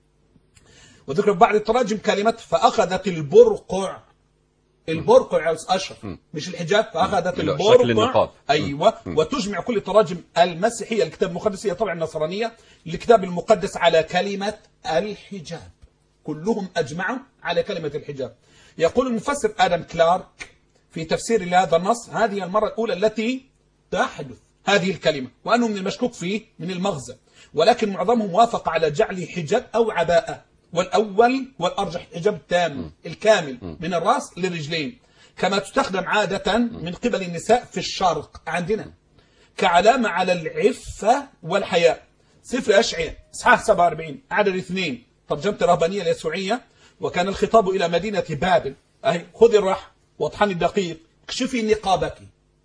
وذكر في بعض التراجم كلمة فأخذت البرقع البرقع يا أستاذ أشرف مش الحجاب فأخذت لا، البرقع شكل النقاب. أيوة وتجمع كل التراجم المسيحية الكتاب المقدس هي طبعا النصرانية الكتاب المقدس على كلمة الحجاب كلهم أجمعوا على كلمة الحجاب يقول المفسر آدم كلارك في تفسير لهذا النص هذه المرة الأولى التي تحدث هذه الكلمة وأنه من المشكوك فيه من المغزى ولكن معظمهم وافق على جعله حجاب أو عباءة والأول والأرجح حجاب التام الكامل من الرأس للرجلين كما تستخدم عادة من قبل النساء في الشرق عندنا كعلامة على العفة والحياء سفر أشعياء إصحاح 47 عدد اثنين ترجمة الرهبانية اليسوعية وكان الخطاب إلى مدينة بابل أهي خذي الرح واطحني الدقيق اكشفي نقابك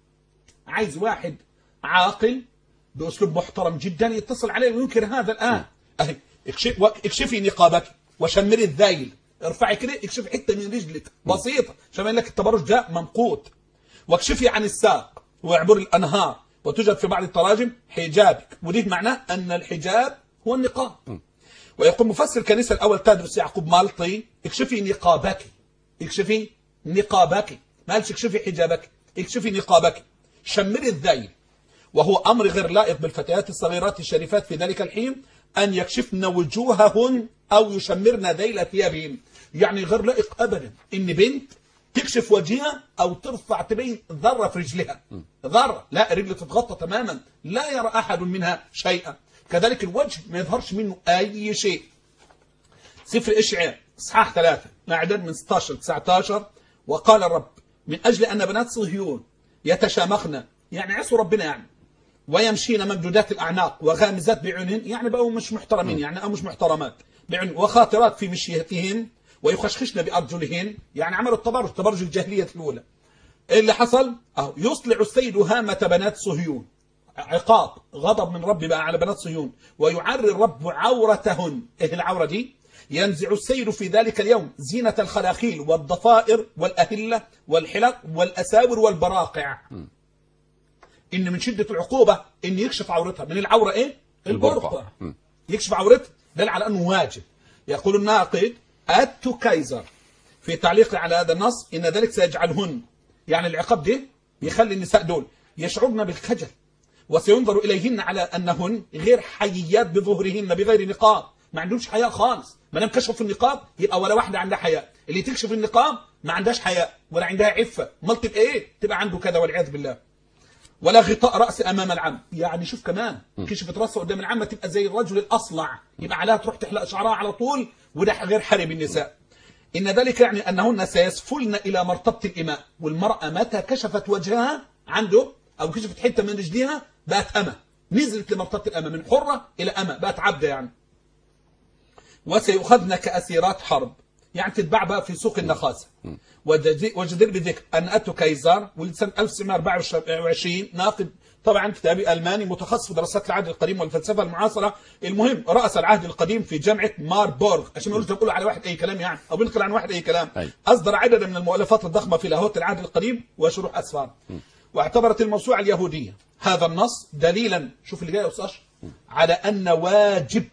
عايز واحد عاقل بأسلوب محترم جدا يتصل عليه وينكر هذا الآن أهي اكشف- اكشفي نقابك وشمري الذيل ارفعي كده اكشفي حتة من رجلك بسيطة عشان يقول لك التبرج ده ممقوت واكشفي عن الساق واعبر الأنهار وتوجد في بعض التراجم حجابك وديه معناه أن الحجاب هو النقاب ويقول مفسر الكنيسة الأول تدرس يعقوب مالطي اكشفي نقابك اكشفي نقابك ما قالش اكشفي حجابك اكشفي نقابك شمري الذيل وهو أمر غير لائق بالفتيات الصغيرات الشريفات في ذلك الحين أن يكشفن وجوههن أو يشمرن ذيل ثيابهن يعني غير لائق أبدا إن بنت تكشف وجهها أو ترفع تبين ذرة في رجلها ذرة لا رجل تتغطى تماما لا يرى أحد منها شيئا كذلك الوجه ما يظهرش منه أي شيء سفر إشعياء إصحاح ثلاثة الأعداد من 16 ل 19 وقال الرب من أجل أن بنات صهيون يتشامخن يعني عصوا ربنا يعني ويمشين ممدودات الأعناق وغامزات بعيونهن يعني بقوا مش محترمين يعني أو مش محترمات بعيون وخاطرات في مشيتهن ويخشخشن بأرجلهن يعني عملوا التبرج تبرج الجاهلية الأولى إيه اللي حصل أهو يصلع السيد هامة بنات صهيون عقاب غضب من رب بقى على بنات صهيون ويعري الرب عورتهن ايه العورة دي ينزع السيد في ذلك اليوم زينة الخلاخيل والضفائر والأهلة والحلق والأساور والبراقع إن من شدة العقوبة إن يكشف عورتها من العورة إيه البرقع. البرقع م. يكشف عورتها دل على أنه واجب يقول الناقد أتو كايزر في تعليق على هذا النص إن ذلك سيجعلهن يعني العقاب ده يخلي النساء دول يشعرن بالخجل وسينظر إليهن على أنهن غير حييات بظهرهن بغير نقاب ما عندهمش حياء خالص ما دام كشفوا النقاب يبقى ولا واحدة عندها حياء اللي تكشف النقاب ما عندهاش حياء ولا عندها عفة امال تبقى ايه تبقى عنده كذا والعياذ بالله ولا غطاء رأس أمام العم يعني شوف كمان كشفت رأسها قدام العامة تبقى زي الرجل الأصلع يبقى عليها تروح تحلق شعرها على طول وده غير حرم النساء إن ذلك يعني أنهن سيسفلن إلى مرتبة الإماء والمرأة متى كشفت وجهها عنده أو كشفت حتة من رجليها بقت أمة نزلت لمرتبة الأمة من حرة إلى أمة بقت عبدة يعني وسيؤخذن كأسيرات حرب يعني تتباع بقى في سوق النخاسة وجدير وجدير بذكر أن أتو كايزر ولد سنة 1924 ناقد طبعا كتابي ألماني متخصص في دراسات العهد القديم والفلسفة المعاصرة المهم رأس العهد القديم في جامعة ماربورغ عشان ما يقولوش بيقولوا على واحد أي كلام يعني أو بينقل عن واحد أي كلام أي. أصدر عددا من المؤلفات الضخمة في لاهوت العهد القديم وشروح أسفار واعتبرت الموسوعة اليهودية هذا النص دليلا شوف اللي جاي يا أستاذ أشرف، على أن واجب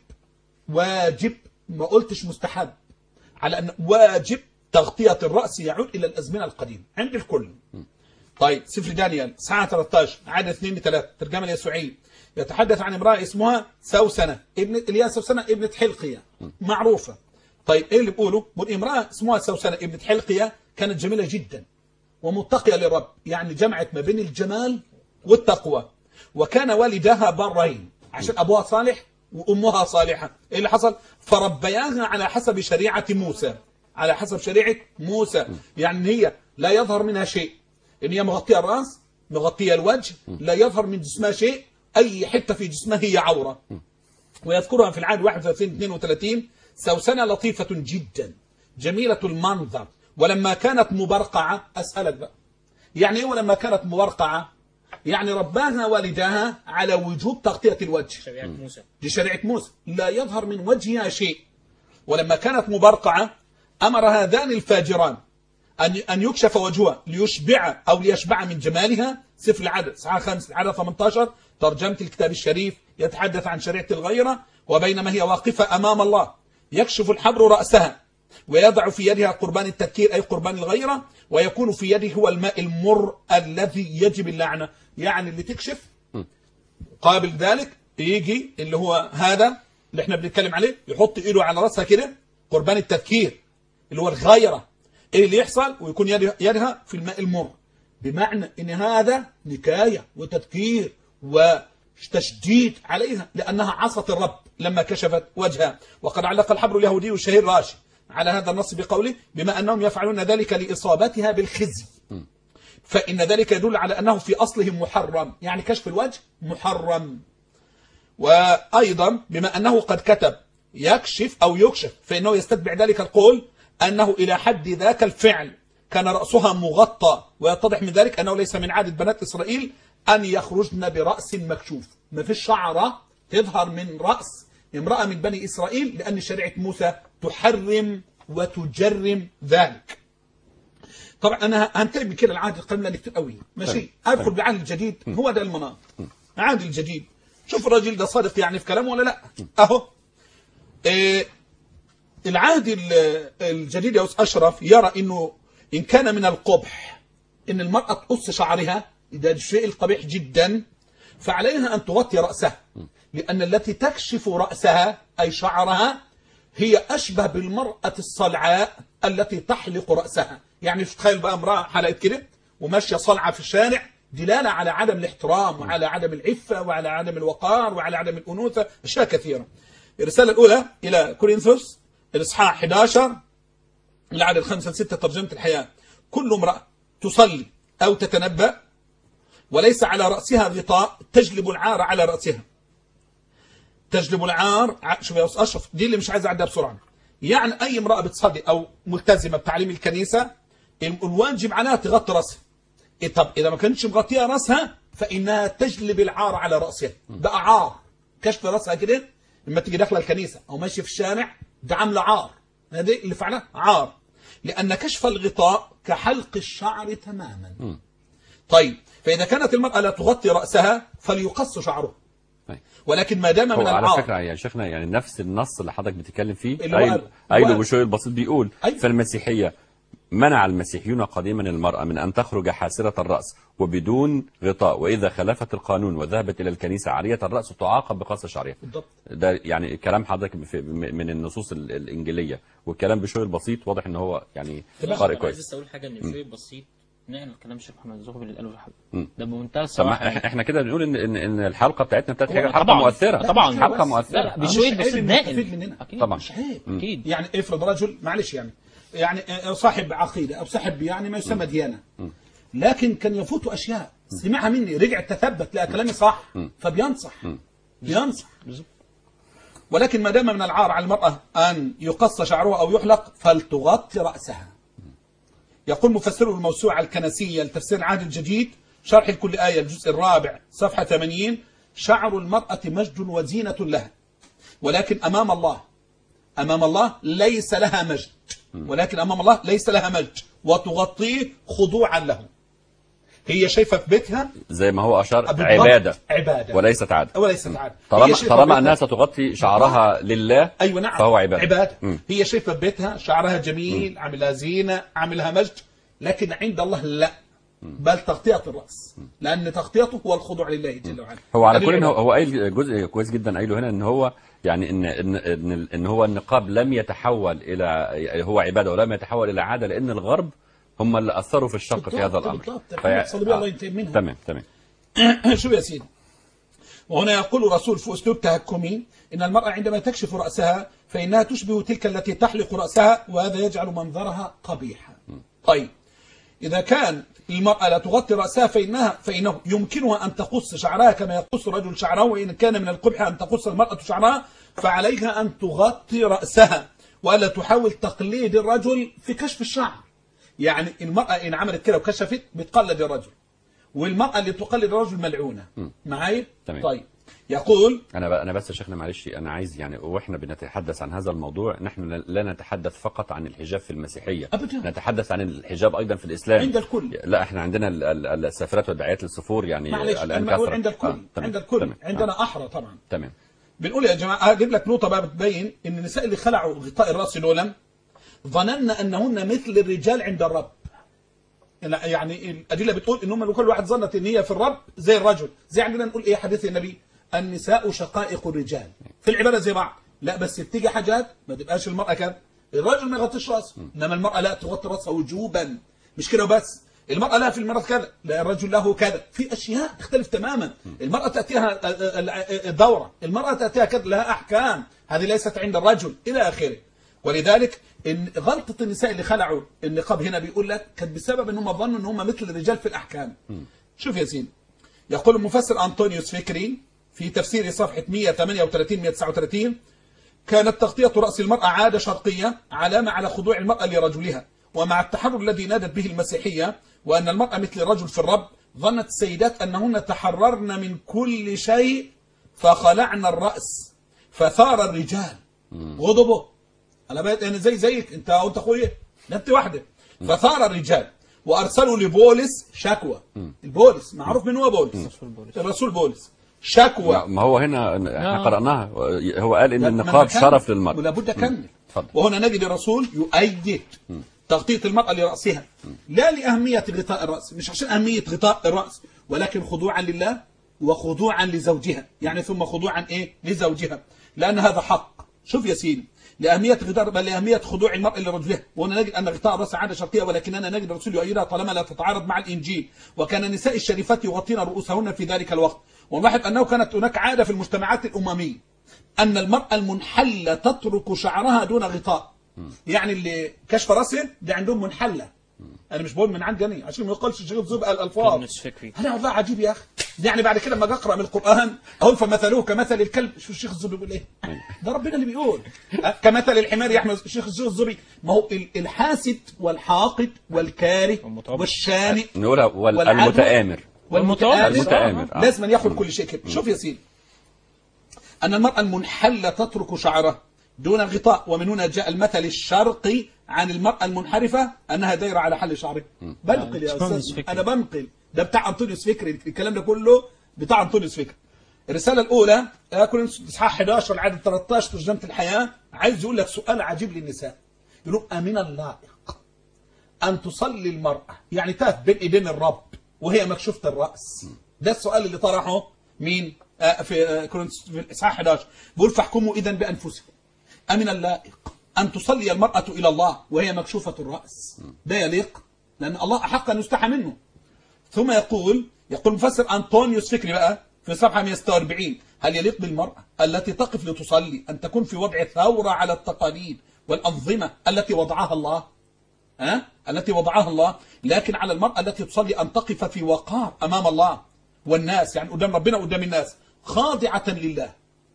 واجب ما قلتش مستحب على أن واجب تغطية الرأس يعود إلى الأزمنة القديمة عند الكل طيب سفر دانيال ساعة 13 عدد 2 ل 3 ترجمة اليسوعية يتحدث عن امرأة اسمها سوسنة ابن الياس سوسنة ابنة حلقية معروفة طيب ايه اللي بيقولوا؟ بيقول امرأة اسمها سوسنة ابنة حلقية كانت جميلة جدا ومتقية للرب يعني جمعت ما بين الجمال والتقوى وكان والدها برين عشان أبوها صالح وأمها صالحة إيه اللي حصل فربياها على حسب شريعة موسى على حسب شريعة موسى يعني هي لا يظهر منها شيء إن هي مغطية الرأس مغطية الوجه لا يظهر من جسمها شيء أي حتة في جسمها هي عورة ويذكرها في العهد 31 32 سوسنة لطيفة جدا جميلة المنظر ولما كانت مبرقعة أسألك بقى يعني إيه ولما كانت مبرقعة يعني رباها والداها على وجوب تغطية الوجه شريعة موسى دي شريعة موسى لا يظهر من وجهها شيء ولما كانت مبرقعة أمر هذان الفاجران أن أن يكشف وجهها ليشبع أو ليشبع من جمالها سفر العدد ساعة 5 العدد 18 ترجمة الكتاب الشريف يتحدث عن شريعة الغيرة وبينما هي واقفة أمام الله يكشف الحبر رأسها ويضع في يدها قربان التذكير أي قربان الغيرة ويكون في يده هو الماء المر الذي يجب اللعنة يعني اللي تكشف قابل ذلك يجي اللي هو هذا اللي احنا بنتكلم عليه يحط ايده على راسها كده قربان التذكير اللي هو الغيرة ايه اللي يحصل ويكون يده- يدها في الماء المر بمعنى ان هذا نكاية وتذكير وتشديد عليها لانها عصت الرب لما كشفت وجهها وقد علق الحبر اليهودي الشهير راشي على هذا النص بقوله بما انهم يفعلون ذلك لاصابتها بالخزي فإن ذلك يدل على أنه في أصله محرم يعني كشف الوجه محرم وأيضا بما أنه قد كتب يكشف أو يكشف فإنه يستتبع ذلك القول أنه إلى حد ذاك الفعل كان رأسها مغطى ويتضح من ذلك أنه ليس من عادة بنات إسرائيل أن يخرجن برأس مكشوف ما فيش شعرة تظهر من رأس امرأة من بني إسرائيل لأن شريعة موسى تحرم وتجرم ذلك طبعا انا هنتهي كده العهد القديم لان كتير قوي ماشي طيب. ادخل بالعهد الجديد هو ده المناط العهد الجديد شوف الراجل ده صادق يعني في كلامه ولا لا اهو إيه العهد ال- الجديد يا أستاذ اشرف يرى انه ان كان من القبح ان المراه تقص شعرها ده الشيء القبيح جدا فعليها ان تغطي راسها لان التي تكشف راسها اي شعرها هي أشبه بالمرأة الصلعاء التي تحلق رأسها يعني مش تخيل بقى امرأة حلقت كده وماشية صلعة في الشارع دلالة على عدم الاحترام وعلى عدم العفة وعلى عدم الوقار وعلى عدم الأنوثة أشياء كثيرة الرسالة الأولى إلى كورنثوس الإصحاح 11 العدد 5 6 ترجمة الحياة كل امرأة تصلي أو تتنبأ وليس على رأسها غطاء تجلب العار على رأسها تجلب العار ع- شوف يا أستاذ أشرف دي اللي مش عايز أعدها بسرعة يعني أي امرأة بتصلي أو ملتزمة بتعليم الكنيسة ال- الواجب عليها تغطي رأسها إيه طب إذا ما كانتش مغطية رأسها فإنها تجلب العار على رأسها بقى عار كشف رأسها كده لما تيجي داخله الكنيسة أو ماشية في الشارع ده عاملة عار هذه اللي فعلها عار لأن كشف الغطاء كحلق الشعر تماما طيب فإذا كانت المرأة لا تغطي رأسها فليقص شعره طيب. ولكن ما دام هو من على العار فكره يعني شيخنا يعني نفس النص اللي حضرتك بتتكلم فيه اللي هو قايل قال- قايله هو- بشوي البسيط بيقول أيوة. فالمسيحيه منع المسيحيون قديما المرأة من أن تخرج حاسرة الرأس وبدون غطاء وإذا خالفت القانون وذهبت إلى الكنيسة عارية الرأس تعاقب بقص شعرها بالضبط ده يعني كلام حضرتك في- من النصوص ال- الإنجيلية والكلام بشوي البسيط واضح إن هو يعني تمام. قارئ انا عايز كويس بس اقول حاجه ان شويه بسيط نقل كلام الشيخ محمد زغبي اللي قاله في الحلقه مم. ده بمنتهى طب ما الصراحه إحنا- احنا كده بنقول ان ان ان الحلقه بتاعتنا بتاعت حاجه هو حلقه طبعاً. مؤثره طبعاً. حلقه بس- مؤثره لا لا آه. بشويه مش بسيط عيب ناقل نستفيد مننا. اكيد طبعاً. مش عيب اكيد يعني افرض رجل معلش يعني يعني صاحب عقيدة أو صاحب يعني ما يسمى ديانة لكن كان يفوت أشياء سمعها مني رجع تثبت لقى كلامي صح فبينصح بينصح ولكن ما دام من العار على المرأة أن يقص شعرها أو يحلق فلتغطي رأسها يقول مفسره الموسوعة الكنسية لتفسير العهد الجديد شرح لكل آية الجزء الرابع صفحة 80 شعر المرأة مجد وزينة لها ولكن أمام الله أمام الله ليس لها مجد ولكن أمام الله ليس لها مجد وتغطيه خضوعا له هي شايفة في بيتها زي ما هو اشار بالضبط عباده عبادة وليست عاده وليست عادة طالما هي شايفة طالما بيتها- انها ستغطي شعرها لله ايوه نعم فهو عباده عباده مم. هي شايفه في بيتها شعرها جميل عاملها زينه عاملها مجد لكن عند الله لا بل تغطيه الراس لان تغطيته هو الخضوع لله جل وعلا هو على هذه كل إن هو العبادة. هو قايل جزء كويس جدا قايله هنا ان هو يعني ان ان ان, إن هو النقاب لم يتحول الى هو عباده ولم يتحول الى عاده لان الغرب هم اللي اثروا في الشق في بالضبط، هذا الامر بالضبط. فيع- الحملة الصليبية الله آه. ينتقم منها. تمام تمام شوف يا سيدي وهنا يقول الرسول في اسلوب تهكمي ان المراه عندما تكشف راسها فانها تشبه تلك التي تحلق راسها وهذا يجعل منظرها قبيحا طيب إذا كان المرأة لا تغطي رأسها فإنها فإنه يمكنها أن تقص شعرها كما يقص الرجل شعره وإن كان من القبح أن تقص المرأة شعرها فعليها أن تغطي رأسها وألا تحاول تقليد الرجل في كشف الشعر يعني المرأة إن عملت كده وكشفت بتقلد الرجل والمرأة اللي تقلد الرجل ملعونة معايا؟ تمام. طيب يقول انا ب- انا بس يا شيخنا معلش انا عايز يعني واحنا بنتحدث عن هذا الموضوع نحن لا- لا نتحدث فقط عن الحجاب في المسيحيه أبداً. نتحدث عن الحجاب ايضا في الاسلام عند الكل. لا احنا عندنا ال- ال- السافرات والدعايات للسفور يعني معلش الان أنا بقول كثرة. عند الكل آه، تمام، عند الكل تمام، عندنا آه، أحرى طبعا تمام بنقول يا جماعة هجيب لك نقطة بقى بتبين ان النساء اللي خلعوا غطاء الرأس دول ظننا انهن مثل الرجال عند الرب لا، يعني الأدلة بتقول ان هم كل واحد ظنت ان هي في الرب زي الرجل زي عندنا نقول ايه حديث النبي النساء شقائق الرجال في العبادة زي بعض لا بس بتيجي حاجات ما تبقاش المرأة كده الرجل ما يغطيش راسه انما المرأة لا تغطي راسها وجوبا مش كده بس المرأة لا في المرأة كذا لا الرجل له كذا في أشياء تختلف تماما المرأة تأتيها دورة المرأة تأتيها كذا لها أحكام هذه ليست عند الرجل إلى آخره ولذلك إن غلطة النساء اللي خلعوا النقاب هنا بيقول لك كانت بسبب ان هم ظنوا ان هم مثل الرجال في الأحكام شوف يا سيدي يقول المفسر أنطونيوس فكري في تفسير صفحة 138 139 كانت تغطية رأس المرأة عادة شرقية علامة على خضوع المرأة لرجلها ومع التحرر الذي نادت به المسيحية وأن المرأة مثل الرجل في الرب ظنت السيدات أنهن تحررن من كل شيء فخلعن الرأس فثار الرجال غضبوا أنا بقيت أنا زي زيك أنت وأنت أخويا لا أنت واحدة فثار الرجال وأرسلوا لبولس شكوى البولس معروف من هو بولس الرسول بولس شكوى لا، ما هو هنا احنا قرأناها هو قال ان لا، ما النقاب أنا كمل. شرف للمرأة ولا بد اكمل اتفضل. وهنا نجد الرسول يؤيد تغطية المرأة لرأسها لا لأهمية غطاء الرأس مش عشان أهمية غطاء الرأس ولكن خضوعا لله وخضوعا لزوجها يعني ثم خضوعا إيه لزوجها لأن هذا حق شوف يا سيدي لأهمية غطاء بل لأهمية خضوع المرأة لرجلها وهنا نجد أن غطاء الرأس عادة شرطية ولكننا نجد الرسول يؤيدها طالما لا تتعارض مع الإنجيل وكان النساء الشريفات يغطين رؤوسهن في ذلك الوقت ونلاحظ أنه كانت هناك عادة في المجتمعات الأممية أن المرأة المنحلة تترك شعرها دون غطاء يعني اللي كشف راسه ده عندهم منحلة أنا مش بقول من عندي أنا عشان ما يقولش الشيخ زبق الألفاظ يونس فكري. أنا والله عجيب يا أخي يعني بعد كده لما أجي أقرأ من القرآن أقول فمثلوه كمثل الكلب شو الشيخ الزبي بيقول إيه ده ربنا اللي بيقول أه، كمثل الحمار يحمل الشيخ الزبي ما هو ال- الحاسد والحاقد والكاره والمتربص. والشانئ نقولها وال- والعدو المتآمر والمتآمر المتآمر، آه. لازم ياخد كل شيء كده شوف يا سيدي أن المرأة المنحلة تترك شعرها دون غطاء ومن هنا جاء المثل الشرقي عن المرأة المنحرفة أنها دايرة على حل شعرها بنقل يا أنطونيوس أستاذ فكري. أنا بنقل ده بتاع أنطونيوس فكري الكلام ده كله بتاع أنطونيوس فكري الرسالة الأولى كل إصحاح 11 العدد 13 ترجمة الحياة عايز يقول لك سؤال عجيب للنساء يقول أمن اللائق أن تصلي المرأة يعني تقف بين إيدين الرب وهي مكشوفة الرأس ده السؤال اللي طرحه مين آه في آه كورنثوس- في الإصحاح 11 بيقول فاحكموا إذا بأنفسكم أمن اللائق أن تصلي المرأة إلى الله وهي مكشوفة الرأس ده يليق لأن الله أحق أن يستحى منه ثم يقول يقول مفسر أنطونيوس فكري بقى في صفحة 146 هل يليق بالمرأة التي تقف لتصلي أن تكون في وضع ثورة على التقاليد والأنظمة التي وضعها الله ها؟ التي وضعها الله لكن على المرأة التي تصلي أن تقف في وقار أمام الله والناس يعني قدام ربنا وقدام الناس خاضعة لله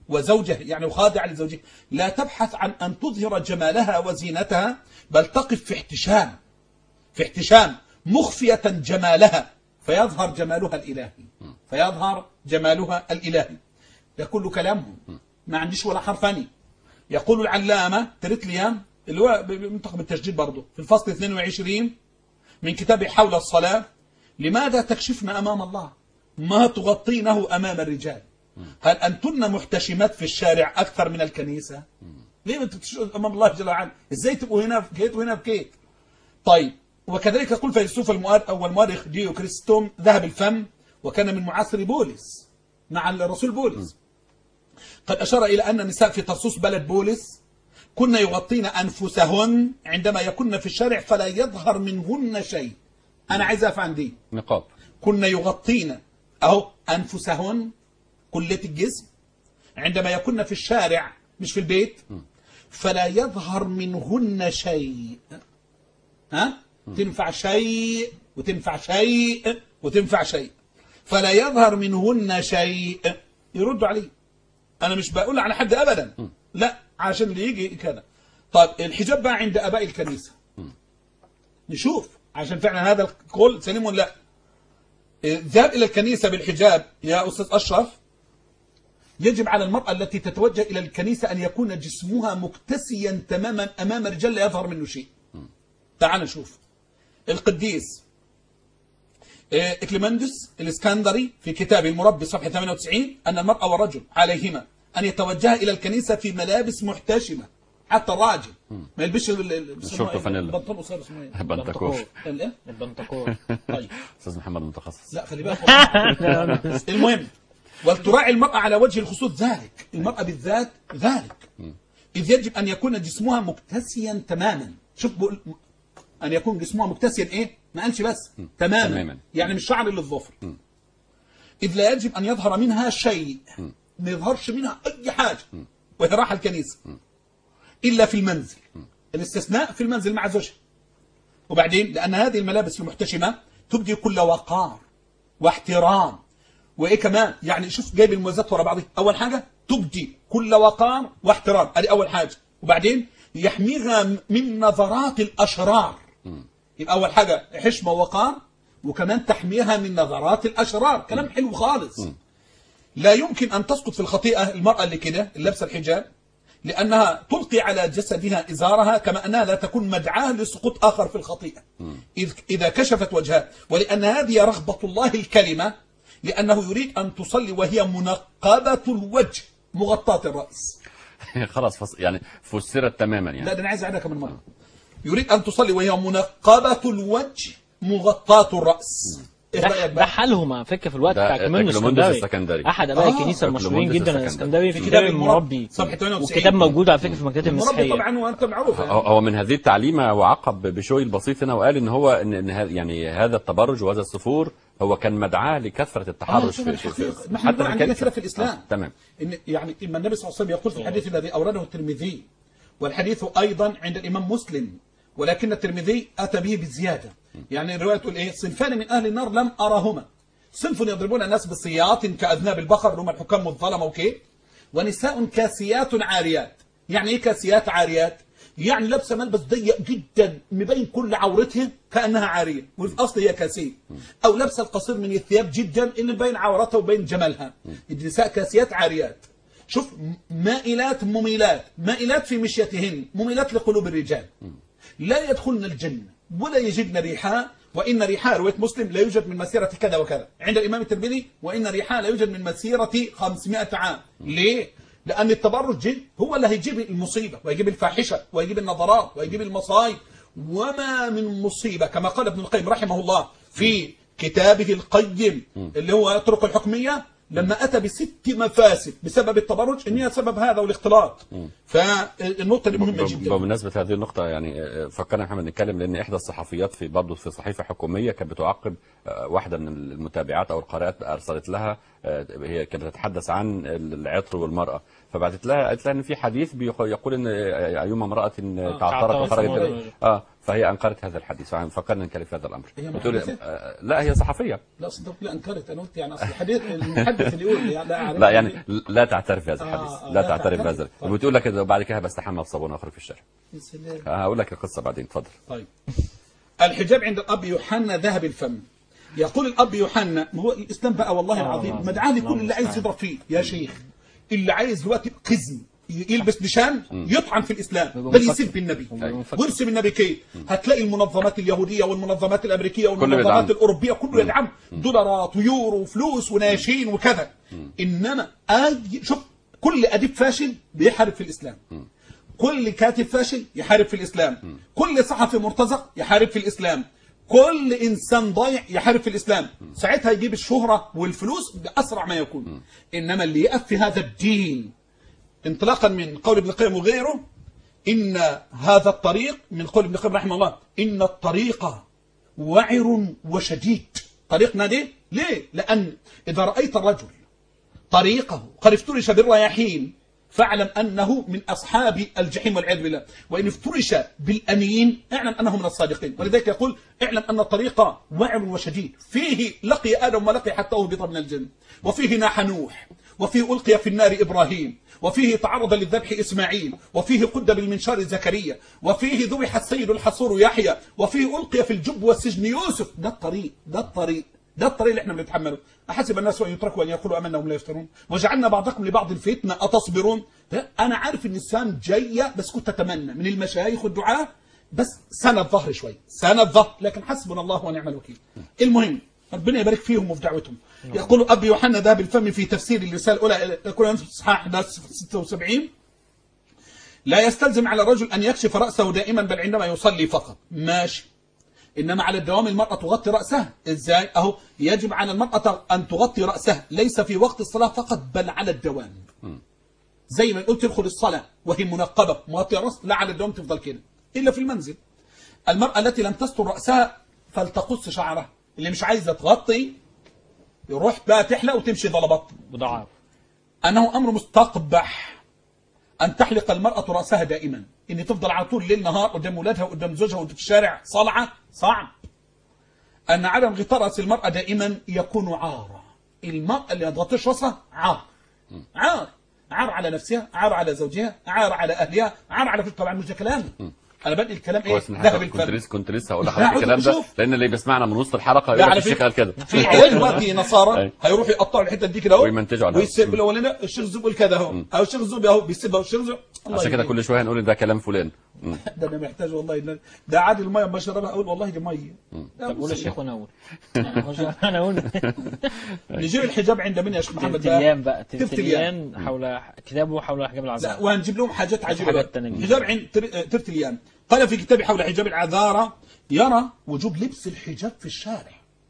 وزوجه يعني خاضعة لزوجها لا تبحث عن أن تظهر جمالها وزينتها بل تقف في احتشام في احتشام مخفية جمالها فيظهر جمالها الإلهي فيظهر جمالها الإلهي ده كله كلامهم ما عنديش ولا حرف ثاني يقول العلامة تريتليان اللي هو منطقة التشديد برضه في الفصل 22 من كتاب حول الصلاة لماذا تكشفن أمام الله ما تغطينه أمام الرجال هل أنتن محتشمات في الشارع أكثر من الكنيسة ليه ما تكتشفون أمام الله جل وعلا إزاي تبقوا هنا في كيت وهنا في كيت طيب وكذلك يقول فيلسوف المؤرخ أو المؤرخ ديو كريستوم ذهب الفم وكان من معاصر بولس مع الرسول بولس قد أشار إلى أن النساء في طرسوس بلد بولس كن يغطين أنفسهن عندما يكن في الشارع فلا يظهر منهن شيء أنا عايز أفهم دي نقاب كن يغطين أهو أنفسهن كلية الجسم عندما يكن في الشارع مش في البيت فلا يظهر منهن شيء ها تنفع شيء وتنفع شيء وتنفع شيء فلا يظهر منهن شيء يردوا عليه انا مش بقول على حد ابدا لا عشان اللي يجي كذا طيب الحجاب بقى عند اباء الكنيسه نشوف عشان فعلا هذا القول سليم ولا لا الذهاب الى الكنيسه بالحجاب يا استاذ اشرف يجب على المرأة التي تتوجه إلى الكنيسة أن يكون جسمها مكتسيا تماما أمام الرجال لا يظهر منه شيء تعال نشوف القديس آه، إكليمندس الإسكندري في كتابه المربي صفحة 98 أن المرأة والرجل عليهما أن يتوجها إلى الكنيسة في ملابس محتشمة حتى الراجل ما يلبسش ال- ال- بيسموها شورت إيه؟ وفانيلا. البنطلون قصير اسمه ايه؟ بنتكوف الإيه؟ البنتكور طيب استاذ محمد متخصص لا خلي بالك المهم ولتراعي المرأة على وجه الخصوص ذلك المرأة بالذات ذلك إذ يجب أن يكون جسمها مكتسيا تماما شوف بقول أن يكون جسمها مكتسيا إيه ما قالش بس تماما, تماماً. يعني مش شعر للظفر إذ لا يجب أن يظهر منها شيء ما يظهرش منها أي حاجة وهي راحة الكنيسة إلا في المنزل الاستثناء في المنزل مع زوجها وبعدين لأن هذه الملابس المحتشمة تبدي كل وقار واحترام وإيه كمان يعني شوف جايب المميزات ورا بعضها أول حاجة تبدي كل وقار واحترام هذه أول حاجة وبعدين يحميها من نظرات الأشرار يبقى أول حاجة حشمة ووقار وكمان تحميها من نظرات الأشرار كلام حلو خالص لا يمكن أن تسقط في الخطيئة المرأة اللي كده اللي لابسه الحجاب لأنها تلقي على جسدها إزارها كما أنها لا تكون مدعاة لسقوط آخر في الخطيئة إذ إذا كشفت وجهها ولأن هذه رغبة الله الكلمة لأنه يريد أن تصلي وهي منقبة الوجه مغطاة الرأس خلاص فص... يعني فسرت تماما لا يعني ده أنا عايز أعيدها كمان مرة يريد أن تصلي وهي منقبة الوجه مغطاة الرأس إيه رأيك ده, ده بقى؟ حالهم على فكره في الوقت ده بتاع كمان إكليموندس السكندري. احد اباء آه، الكنيسه المشهورين إكليموندس جدا السكندري. الاسكندري في في كتاب كتاب المربي صفحة 98. والكتاب موجود على فكره في مكتبه المربي المسيحيه طبعا وأنت معروف هو يعني. هو من هذه التعليمة وعقب بشوي البسيط هنا وقال ان هو ان إن هذا- يعني هذا التبرج وهذا السفور هو كان مدعاة لكثرة التحرش شوف في, في, في, الحقيقة. ما احنا حتى بنقول في عندنا الكنيسة. كده في الإسلام. آه. تمام إن يعني إما النبي صلى الله عليه وسلم يقول في الحديث الذي أورده الترمذي والحديث أيضا عند الإمام مسلم ولكن الترمذي أتى به بزيادة يعني الرواية تقول إيه صنفان من أهل النار لم أرهما صنف يضربون الناس بالسياط كأذناب البقر هم الحكام والظلمة وكيف ونساء كاسيات عاريات يعني إيه كاسيات عاريات يعني لابسه ملبس ضيق جدا مبين كل عورتها كانها عاريه وفي الاصل هي كاسيه او لابسه القصير من الثياب جدا اللي مبين عورتها وبين جمالها النساء كاسيات عاريات شوف م- مائلات مميلات مائلات في مشيتهن مميلات لقلوب الرجال لا يدخلن الجنة ولا يجدن ريحها وإن ريحها رواية مسلم لا يوجد من مسيرة كذا وكذا عند الإمام الترمذي وإن ريحها لا يوجد من مسيرة 500 عام ليه؟ لأن التبرج هو اللي هيجيب المصيبة ويجيب الفاحشة ويجيب النظرات ويجيب المصايب وما من مصيبة كما قال ابن القيم رحمه الله في كتابه القيم اللي هو طرق الحكمية لما أتى بست مفاسد بسبب التبرج إن هي سبب هذا والاختلاط فالنقطة دي مهمة ب- جدا بمناسبة هذه النقطة يعني آه، فكرنا محمد نتكلم لأن إحدى الصحفيات في برضه في صحيفة حكومية كانت بتعقب آه، واحدة من المتابعات أو القارئات أرسلت لها آه، هي كانت تتحدث عن العطر والمرأة فبعتت لها قالت لها إن في حديث بيق- يقول إن آه، أيما امرأة تعطرت تعطرت وخرجت فمرة. اه فهي انكرت هذا الحديث ففكرنا نتكلم في هذا الامر هي بتقول محدثة؟ آه، لا هي صحفيه لا صدق لا انكرت انا قلت يعني اصل الحديث المحدث اللي يقول يعني لا أعرف لا يعني لا تعترف بهذا آه، الحديث آه، لا لا تعترف تعترف. بهذا طيب. وبتقول لك إذا بعد كده بستحمى بصابون واخرج في الشارع يا سلام. هقول لك القصه بعدين اتفضل طيب الحجاب عند الاب يوحنا ذهب الفم يقول الاب يوحنا ما هو الاسلام بقى والله العظيم آه. مدعاه لكل الله اللي عايز المستعان. يضرب فيه يا شيخ اللي عايز دلوقتي قزم يلبس نشان يطعن في الاسلام يبقى بل مفكر. يسب النبي يبقى مفكر. ويرسم النبي كيف هتلاقي المنظمات اليهوديه والمنظمات الامريكيه بيدعم. والمنظمات الاوروبيه كله يدعم دولارات ويورو وفلوس وناشين وكذا انما اي شوف كل اديب فاشل بيحارب في الاسلام كل كاتب فاشل يحارب في الإسلام كل صحفي مرتزق يحارب في الإسلام كل إنسان ضايع يحارب في الإسلام ساعتها يجيب الشهرة والفلوس بأسرع ما يكون إنما اللي يقف في هذا الدين انطلاقا من قول ابن القيم وغيره إن هذا الطريق من قول ابن القيم رحمه الله إن الطريق وعر وشديد طريقنا ليه؟ ليه؟ لأن إذا رأيت الرجل طريقه قد افترش بالرياحين فاعلم أنه من أصحاب الجحيم والعياذ بالله وإن افترش بالأمين اعلم أنه من الصادقين ولذلك يقول اعلم أن الطريق وعر وشديد فيه لقي آدم ولقي حتى أهبط من الجنة وفيه ناح نوح وفيه ألقي في النار إبراهيم وفيه تعرض للذبح إسماعيل وفيه قد بالمنشار زكريا وفيه ذبح السيد الحصور يحيى وفيه ألقي في الجب والسجن يوسف ده الطريق ده الطريق ده الطريق اللي احنا بنتحمله أحسب الناس أن يتركوا أن يقولوا أمنا وهم لا يفترون وجعلنا بعضكم لبعض الفتنة أتصبرون ده أنا عارف إن السام جاية بس كنت أتمنى من المشايخ والدعاء بس سنة ظهر شوي سنة ظهر لكن حسبنا الله ونعم الوكيل المهم ربنا يبارك فيهم وفي دعوتهم يقول أبي يوحنا ذهب الفم في تفسير الرسالة الأولى يقول في إصحاح 76 لا يستلزم على الرجل أن يكشف رأسه دائما بل عندما يصلي فقط ماشي إنما على الدوام المرأة تغطي رأسها إزاي أهو يجب على المرأة أن تغطي رأسها ليس في وقت الصلاة فقط بل على الدوام زي ما قلت تدخل الصلاة وهي منقبة مغطية رأس لا على الدوام تفضل كده إلا في المنزل المرأة التي لم تستر رأسها فلتقص شعرها اللي مش عايزة تغطي يروح بقى تحلق وتمشي ضلبط بضاعة أنه أمر مستقبح أن تحلق المرأة رأسها دائما إن تفضل على طول ليل نهار قدام ولادها وقدام زوجها وفي الشارع صلعة صعب أن عدم غطاء رأس المرأة دائما يكون عارا المرأة اللي ما تغطيش رأسها عار عار عار على نفسها عار على زوجها عار على أهلها عار على فكرة طبعا مش ده كلام أنا بدي الكلام إيه كويس إن ذهب حضرتك كنت الفم لسه كنت لسه هقول لا، لحضرتك الكلام ده شوف. لان اللي بيسمعنا من وسط الحلقه لا، يقول لك على الشيخ فكرة. قال كده في عيال دلوقتي نصارى أي. هيروحوا يقطعوا الحته دي كده اهو ويمنتجوا على ويسيب الاولاني الشيخ زوب يقول كده اهو او الشيخ زوب اهو بيسيبها والشيخ زوب الله عشان كده يهديه. كل شويه هنقول إن ده كلام فلان مم. ده انا محتاج والله إن ده عادي الميه ما شربها اقول والله دي ميه لا، طب قول يا بص، شيخ وانا اقول انا اقول نجيب الحجاب عند مين يا شيخ محمد ترتليان بقى ترتليان. ترتليان حول كتابه حول حجاب لا العذاب وهنجيب لهم حاجات عجيبه حاجات بقى. تانية. حجاب عند تر- ترتليان قال في كتابه حول حجاب العذارى يرى وجوب لبس الحجاب في الشارع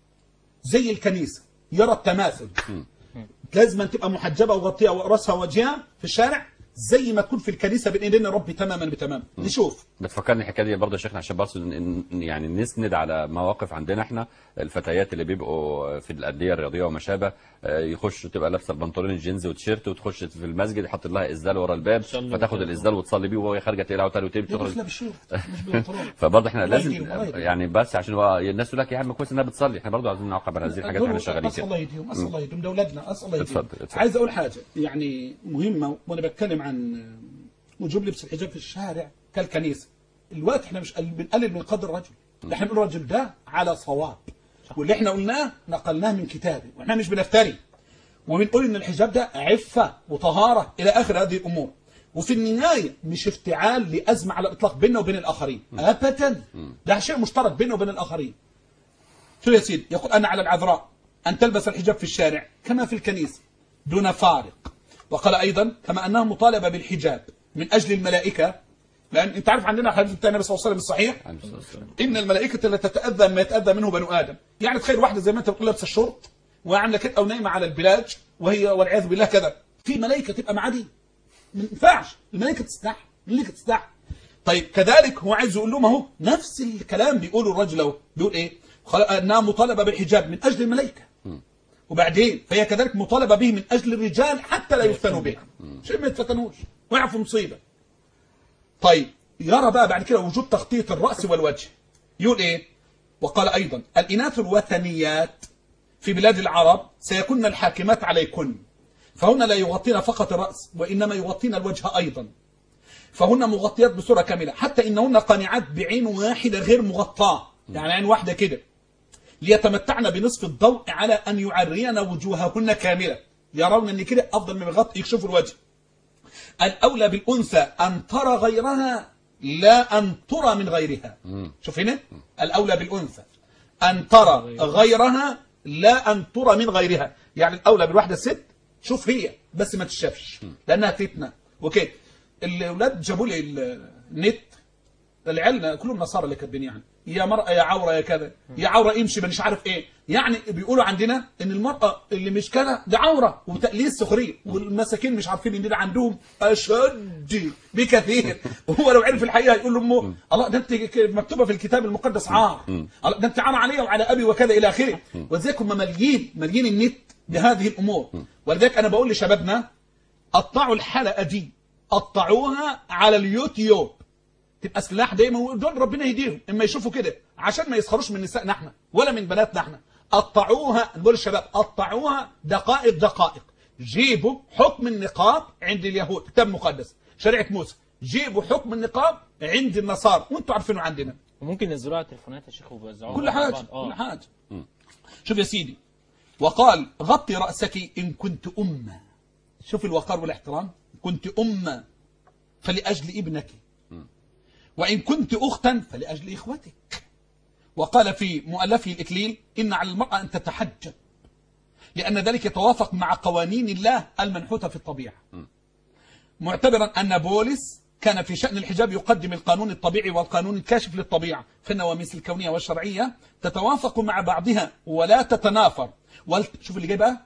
زي الكنيسه يرى التماثل لازم أن تبقى محجبه وغطيه راسها ووجهها في الشارع زي ما تكون في الكنيسه بين ايدينا ربي تماما بتمام نشوف بتفكرني الحكايه دي برضه يا شيخنا عشان برضه ن- ن- يعني نسند على مواقف عندنا احنا الفتيات اللي بيبقوا في الانديه الرياضيه وما شابه آه، يخشوا تبقى لابسه البنطلون الجينز وتيشيرت وتخش في المسجد يحط لها اسدال ورا الباب تصلي فتاخد وكده. الاسدال وتصلي بيه وهي خارجه تقلع وتاني وتبي يا تخرج داخله بالشوف مش بالبنطلون فبرضه احنا الله لازم يهديهم، الله يهديهم. يعني بس عشان هو الناس تقول لك يا عم كويس انها بتصلي احنا برضه عايزين نعاقب على هذه الحاجات دول- احنا شغالين اسال الله كده يهديهم اسال الله يهديهم ده اولادنا اسال الله يهديهم اتفضل، اتفضل. عايز اقول حاجه يعني مهمه وانا بتكلم عن وجوب لبس الحجاب في الشارع كالكنيسه الوقت احنا مش بنقلل من قدر الرجل احنا بنقول الرجل ده على صواب واللي احنا قلناه نقلناه من كتابه واحنا مش بنفتري وبنقول ان الحجاب ده عفه وطهاره الى اخر هذه الامور وفي النهايه مش افتعال لازمه على الاطلاق بيننا وبين الاخرين ابدا ده شيء مشترك بيننا وبين الاخرين شو يا سيدي يقول أنا على العذراء أن تلبس الحجاب في الشارع كما في الكنيسة دون فارق وقال أيضا كما أنها مطالبة بالحجاب من أجل الملائكة لأن أنت عارف عندنا حديث بتاع النبي صلى الله عليه وسلم الصحيح عليه الصلاة والسلام. إن الملائكة لا تتأذى ما يتأذى منه بنو آدم يعني تخيل واحدة زي ما أنت بتقول لابسة الشرط وعاملة كده أو نايمة على البلاج وهي والعياذ بالله كذا في ملائكة تبقى معاه دي ما ينفعش الملائكة تستحي الملائكة تستحي طيب كذلك هو عايز يقول لهم اهو نفس الكلام بيقوله الرجل اهو بيقول ايه خل- انها مطالبه بالحجاب من اجل الملائكه وبعدين فهي كذلك مطالبه به من اجل الرجال حتى لا يفتنوا بها عشان ما يتفتنوش ويقعوا في مصيبه طيب يرى بقى بعد كده وجوب تغطية الرأس والوجه يقول ايه وقال ايضا الاناث الوثنيات في بلاد العرب سيكون الحاكمات عليكن فهن لا يغطين فقط الرأس وإنما يغطين الوجه أيضا فهن مغطيات بصورة كاملة حتى إنهن قانعات بعين واحدة غير مغطاة يعني عين واحدة كده ليتمتعن بنصف الضوء على أن يعرين وجوههن كاملة يرون أن كده أفضل من الغطاء يكشفوا الوجه الأولى بالأنثى أن ترى غيرها لا أن ترى من غيرها شوف هنا الأولى بالأنثى أن ترى غيرها لا أن ترى من غيرها يعني الأولى بالواحدة الست شوف هي بس ما تشافش لأنها فتنة وكده الأولاد جابوا لي النت العيال كلهم نصارى اللي كاتبين يعني يا مرأة يا عورة يا كذا يا عورة امشي مش عارف ايه يعني بيقولوا عندنا ان المرأة اللي مش كذا ده عورة وتقليد سخرية والمساكين مش عارفين ان ده عندهم اشد بكثير وهو لو عرف الحقيقة يقول لامه الله ده انت مكتوبة في الكتاب المقدس عار الله ده انت عار علي وعلى ابي وكذا الى اخره ولذلك هم مليين مليين النت بهذه الامور ولذلك انا بقول لشبابنا قطعوا الحلقة دي قطعوها على اليوتيوب تبقى سلاح دايما دول ربنا يهديهم اما يشوفوا كده عشان ما يسخروش من نسائنا احنا ولا من بناتنا احنا قطعوها نقول الشباب قطعوها دقائق دقائق جيبوا حكم النقاب عند اليهود كتاب مقدس شريعه موسى جيبوا حكم النقاب عند النصارى وانتوا عارفينه عندنا وممكن ينزلوها على التليفونات يا شيخ ويوزعوها كل على حاجه بعض. آه. كل حاجه شوف يا سيدي وقال غطي راسك ان كنت امه شوف الوقار والاحترام كنت امه فلاجل ابنك وإن كنت أختا فلأجل إخوتك وقال في مؤلفه الإكليل إن على المرأة أن تتحجب لأن ذلك يتوافق مع قوانين الله المنحوتة في الطبيعة معتبرا أن بولس كان في شأن الحجاب يقدم القانون الطبيعي والقانون الكاشف للطبيعة فالنواميس الكونية والشرعية تتوافق مع بعضها ولا تتنافر والت... شوف اللي جاي بقى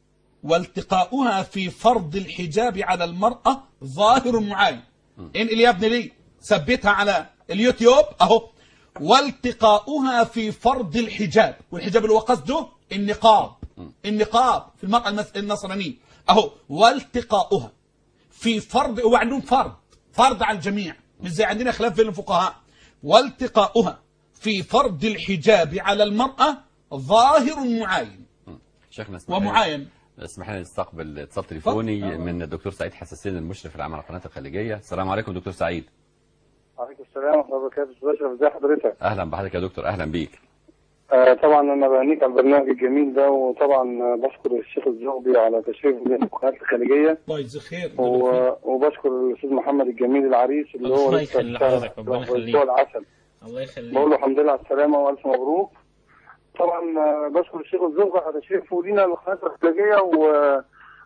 والتقاؤها في فرض الحجاب على المرأة ظاهر معاين انقل يا ابني ليه ثبتها على اليوتيوب اهو والتقاؤها في فرض الحجاب والحجاب اللي هو قصده النقاب النقاب في المرأة المس- النصرانية اهو والتقاؤها في فرض هو عندهم فرض فرض على الجميع مش زي عندنا خلاف بين الفقهاء والتقاؤها في فرض الحجاب على المرأة ظاهر معاين شيخنا اسمح لي- ومعاين اسمح لي نستقبل اتصال تليفوني اتفضل. من الدكتور سعيد حساسين المشرف العام على القناه الخليجيه السلام عليكم دكتور سعيد عليكم السلام ورحمة الله وبركاته أستاذ أشرف ازي حضرتك؟ اهلا بحضرتك يا دكتور اهلا بيك آه طبعا أنا بهنيك على البرنامج الجميل ده وطبعا آه، بشكر الشيخ الزغبي على تشريفه لنا القناة الخليجية الله يجزيه خير و- وبشكر الأستاذ محمد الجميل العريس اللي هو الله لسه يخلي اشتغل حضرتك، ربنا في يخليك. أسبوع العسل الله يخليك بقول له الحمد لله على السلامة وألف مبروك طبعا آه، بشكر الشيخ الزغبي على تشريفه لنا القناة الخليجية و-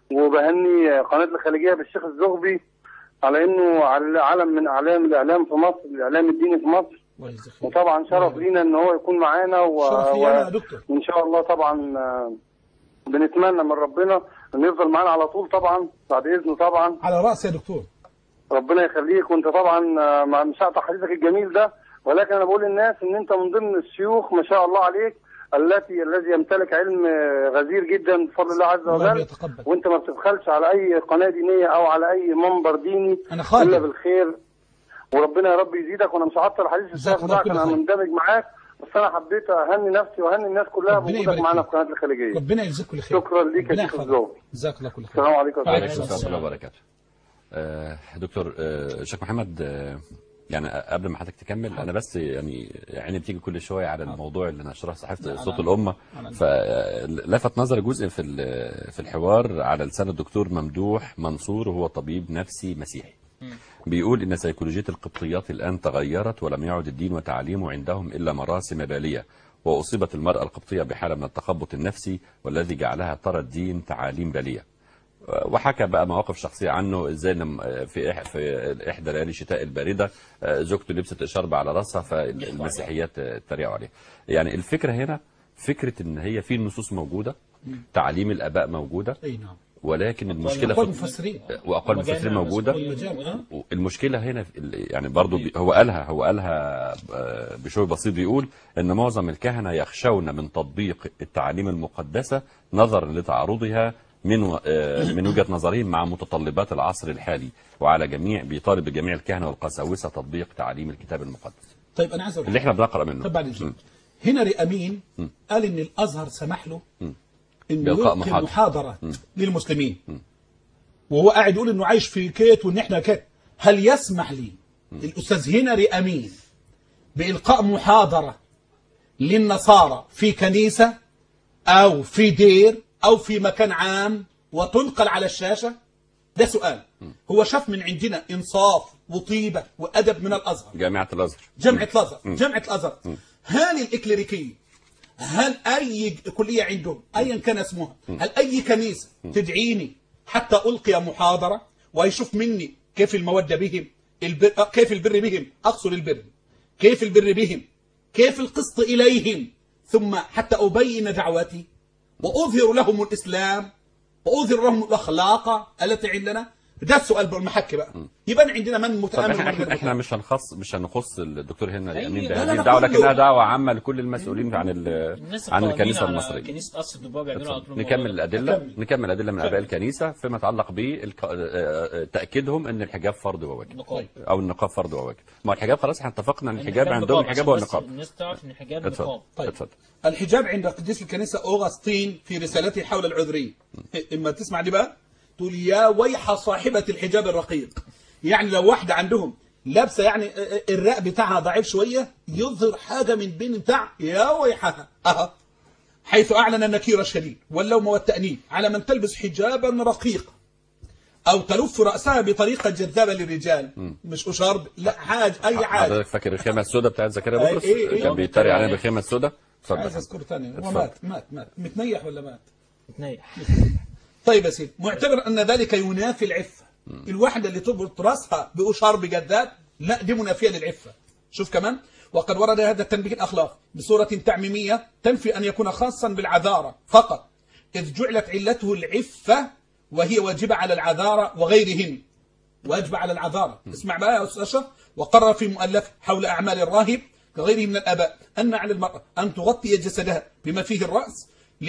وبهني قناة الخليجية بالشيخ الزغبي على إنه على علم من أعلام الإعلام في مصر الإعلام الديني في مصر الله يجزيه خير وطبعا شرف لينا ان هو يكون معانا و... شرف لي و... انا يا دكتور وان شاء الله طبعا آه، بنتمنى من ربنا انه يفضل معانا على طول طبعا بعد اذنه طبعا على رأسي يا دكتور ربنا يخليك وانت طبعا آه، ما- مش هقطع حديثك الجميل ده ولكن انا بقول للناس ان انت من ضمن الشيوخ ما شاء الله عليك التي الذي يمتلك علم آه، غزير جدا بفضل الله عز الله وجل يتقبل وانت ما بتبخلش على اي قناه دينيه او على اي منبر ديني انا خادم. الا بالخير وربنا يا رب يزيدك وانا مش هعطل الحديث جزاك الشيخ الله بتاعك كل انا خير. مندمج معاك بس انا حبيت اهني نفسي واهني الناس كلها ربنا بوجودك يبارك معانا فيك. في قناه الخليجيه ربنا يجزيك كل خير شكرا ليك يا ربنا شيخ يحفظك. الزوج جزاك الله كل خير السلام عليكم وعليكم عليكم السلام. السلام ورحمه الله وبركاته آه، دكتور آه، شيخ محمد آه، يعني قبل ما حضرتك تكمل انا بس يعني عيني بتيجي كل شويه على الموضوع اللي نشرها صحيفه صوت الامه فلفت نظري جزء في ال- في الحوار على لسان الدكتور ممدوح منصور وهو طبيب نفسي مسيحي بيقول ان سيكولوجيه القبطيات الان تغيرت ولم يعد الدين وتعليمه عندهم الا مراسم باليه واصيبت المراه القبطيه بحاله من التخبط النفسي والذي جعلها ترى الدين تعاليم باليه وحكى بقى مواقف شخصية عنه ازاي لما في إح- في احدى ليالي الشتاء الباردة آه، زوجته لبست شرب على راسها فالمسيحيات آه، اتريقوا عليه. يعني الفكرة هنا فكرة ان هي في النصوص موجودة تعليم الاباء موجودة اي نعم ولكن المشكلة اقوال في مفسرين واقوال المفسرين موجودة والمجال اه المشكلة هنا في ال- يعني برضو بي- هو قالها هو قالها آه، بشوي بسيط بيقول ان معظم الكهنة يخشون من تطبيق التعاليم المقدسة نظرا لتعرضها من و- آه، من وجهه نظرهم مع متطلبات العصر الحالي وعلى جميع بيطالب بجميع الكهنه والقساوسه تطبيق تعاليم الكتاب المقدس طيب انا عايز اقول اللي احنا بنقرا منه طب بعد اذنك هنري امين قال ان الازهر سمح له انه بإلقاء يلقي محاضرة. محاضره للمسلمين وهو قاعد يقول انه عايش في كيت وان احنا كيت هل يسمح لي الاستاذ هنري امين بالقاء محاضره للنصارى في كنيسه او في دير او في مكان عام وتنقل على الشاشه ده سؤال هو شاف من عندنا انصاف وطيبه وادب من الازهر جامعه الازهر جامعة الأزهر جامعة الأزهر هل الإكليريكية هل أي كلية عندهم أيا كان اسمها هل أي كنيسة تدعيني حتى ألقي محاضرة ويشوف مني كيف المودة بهم البر... كيف البر بهم أقصد البر كيف البر بهم كيف القسط إليهم ثم حتى أبين دعوتي وأظهر لهم الإسلام وأظهر لهم الأخلاق التي عندنا ده السؤال بالمحك بقى يبقى عندنا من طب متآمل احنا ومن احنا, غير احنا مش هنخص مش هنخص الدكتور هنا أي- الامين لا، لا، بهذه لا، الدعوه كله. لكنها دعوه عامه لكل المسؤولين عن ال- الناس عن القائمين الكنيسه على المصريه كنيسه قصر الدباب بيعملوا على طول الموضوع نكمل ده. الادله كمل. نكمل الادله من اباء الكنيسه فيما يتعلق بتاكيدهم ان الحجاب فرض وواجب نقاب. او النقاب فرض وواجب ما الحجاب خلاص احنا اتفقنا ان الحجاب الحجاب عندهم نقاب، الحجاب عشان هو بس النقاب الناس تعرف ان الحجاب اتفضل نقاب طيب. اتفضل الحجاب عند قديس الكنيسة أوغسطين في رسالته حول العذرية إما تسمع دي بقى تقول يا ويح صاحبة الحجاب الرقيق يعني لو واحدة عندهم لابسة يعني الرق بتاعها ضعيف شوية يظهر حاجة من بين بتاع يا ويحها أها حيث أعلن النكير الشديد واللوم والتأنيب على من تلبس حجابا رقيقا أو تلف رأسها بطريقة جذابة للرجال مش أشارب لا حاجة أي حاجة حضرتك فاكر الخيمه السوداء بتاعت زكريا أي- بطرس إيه- إيه. كان بيتريق علينا بالخيمه السوداء عايز اتفضل أذكر ثاني هو اتفضل. مات مات مات متنيح ولا مات تنيح طيب يا سيدي معتبر ان ذلك ينافي العفه الواحده اللي تربط راسها بأشار بجداد لا دي منافيه للعفه شوف كمان وقد ورد هذا التنبيه الاخلاقي بصوره تعميميه تنفي ان يكون خاصا بالعذاره فقط اذ جعلت علته العفه وهي واجبه على العذاره وغيرهن واجب على العذارة اسمع بقى يا أستاذ أشرف وقرر في مؤلف حول أعمال الراهب كغيره من الآباء أن على المرأة أن تغطي جسدها بما فيه الرأس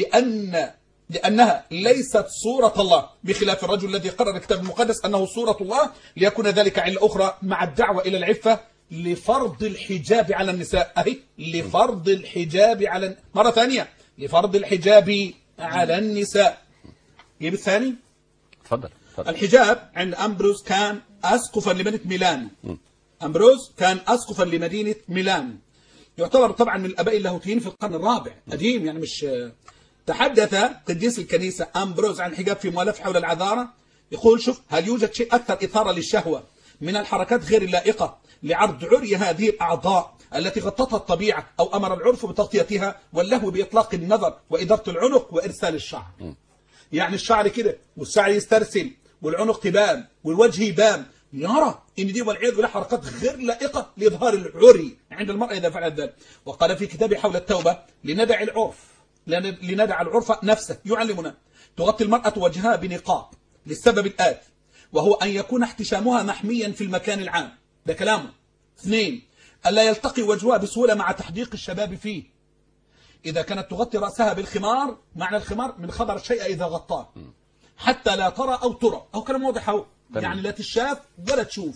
لأن لأنها ليست صورة الله بخلاف الرجل الذي قرر الكتاب المقدس أنه صورة الله ليكون ذلك علة أخرى مع الدعوة إلى العفة لفرض الحجاب على النساء أهي لفرض الحجاب على مرة ثانية لفرض الحجاب على النساء جيب الثاني اتفضل اتفضل الحجاب عند أمبروز كان أسقفا لمدينة ميلان أمبروز كان أسقفا لمدينة ميلان يعتبر طبعا من الآباء اللاهوتيين في القرن الرابع قديم يعني مش تحدث قديس الكنيسة أمبروز عن الحجاب في مؤلف حول العذارة يقول شوف هل يوجد شيء أكثر إثارة للشهوة من الحركات غير اللائقة لعرض عري هذه الأعضاء التي غطتها الطبيعة أو أمر العرف بتغطيتها واللهو بإطلاق النظر وإدارة العنق وإرسال الشعر يعني الشعر كده والشعر يسترسل والعنق تبان والوجه يبان يرى ان دي والعياذ بالله حركات غير لائقه لاظهار العري عند المراه اذا فعلت ذلك وقال في كتابه حول التوبه لندع العرف لن- لندع العرف نفسه يعلمنا تغطي المراه وجهها بنقاب للسبب الاتي وهو ان يكون احتشامها محميا في المكان العام ده كلامه اثنين الا يلتقي وجهها بسهوله مع تحديق الشباب فيه إذا كانت تغطي رأسها بالخمار معنى الخمار من خبر الشيء إذا غطاه حتى لا ترى أو ترى أو كلام واضح أهو تمام. يعني لا تشاف ولا تشوف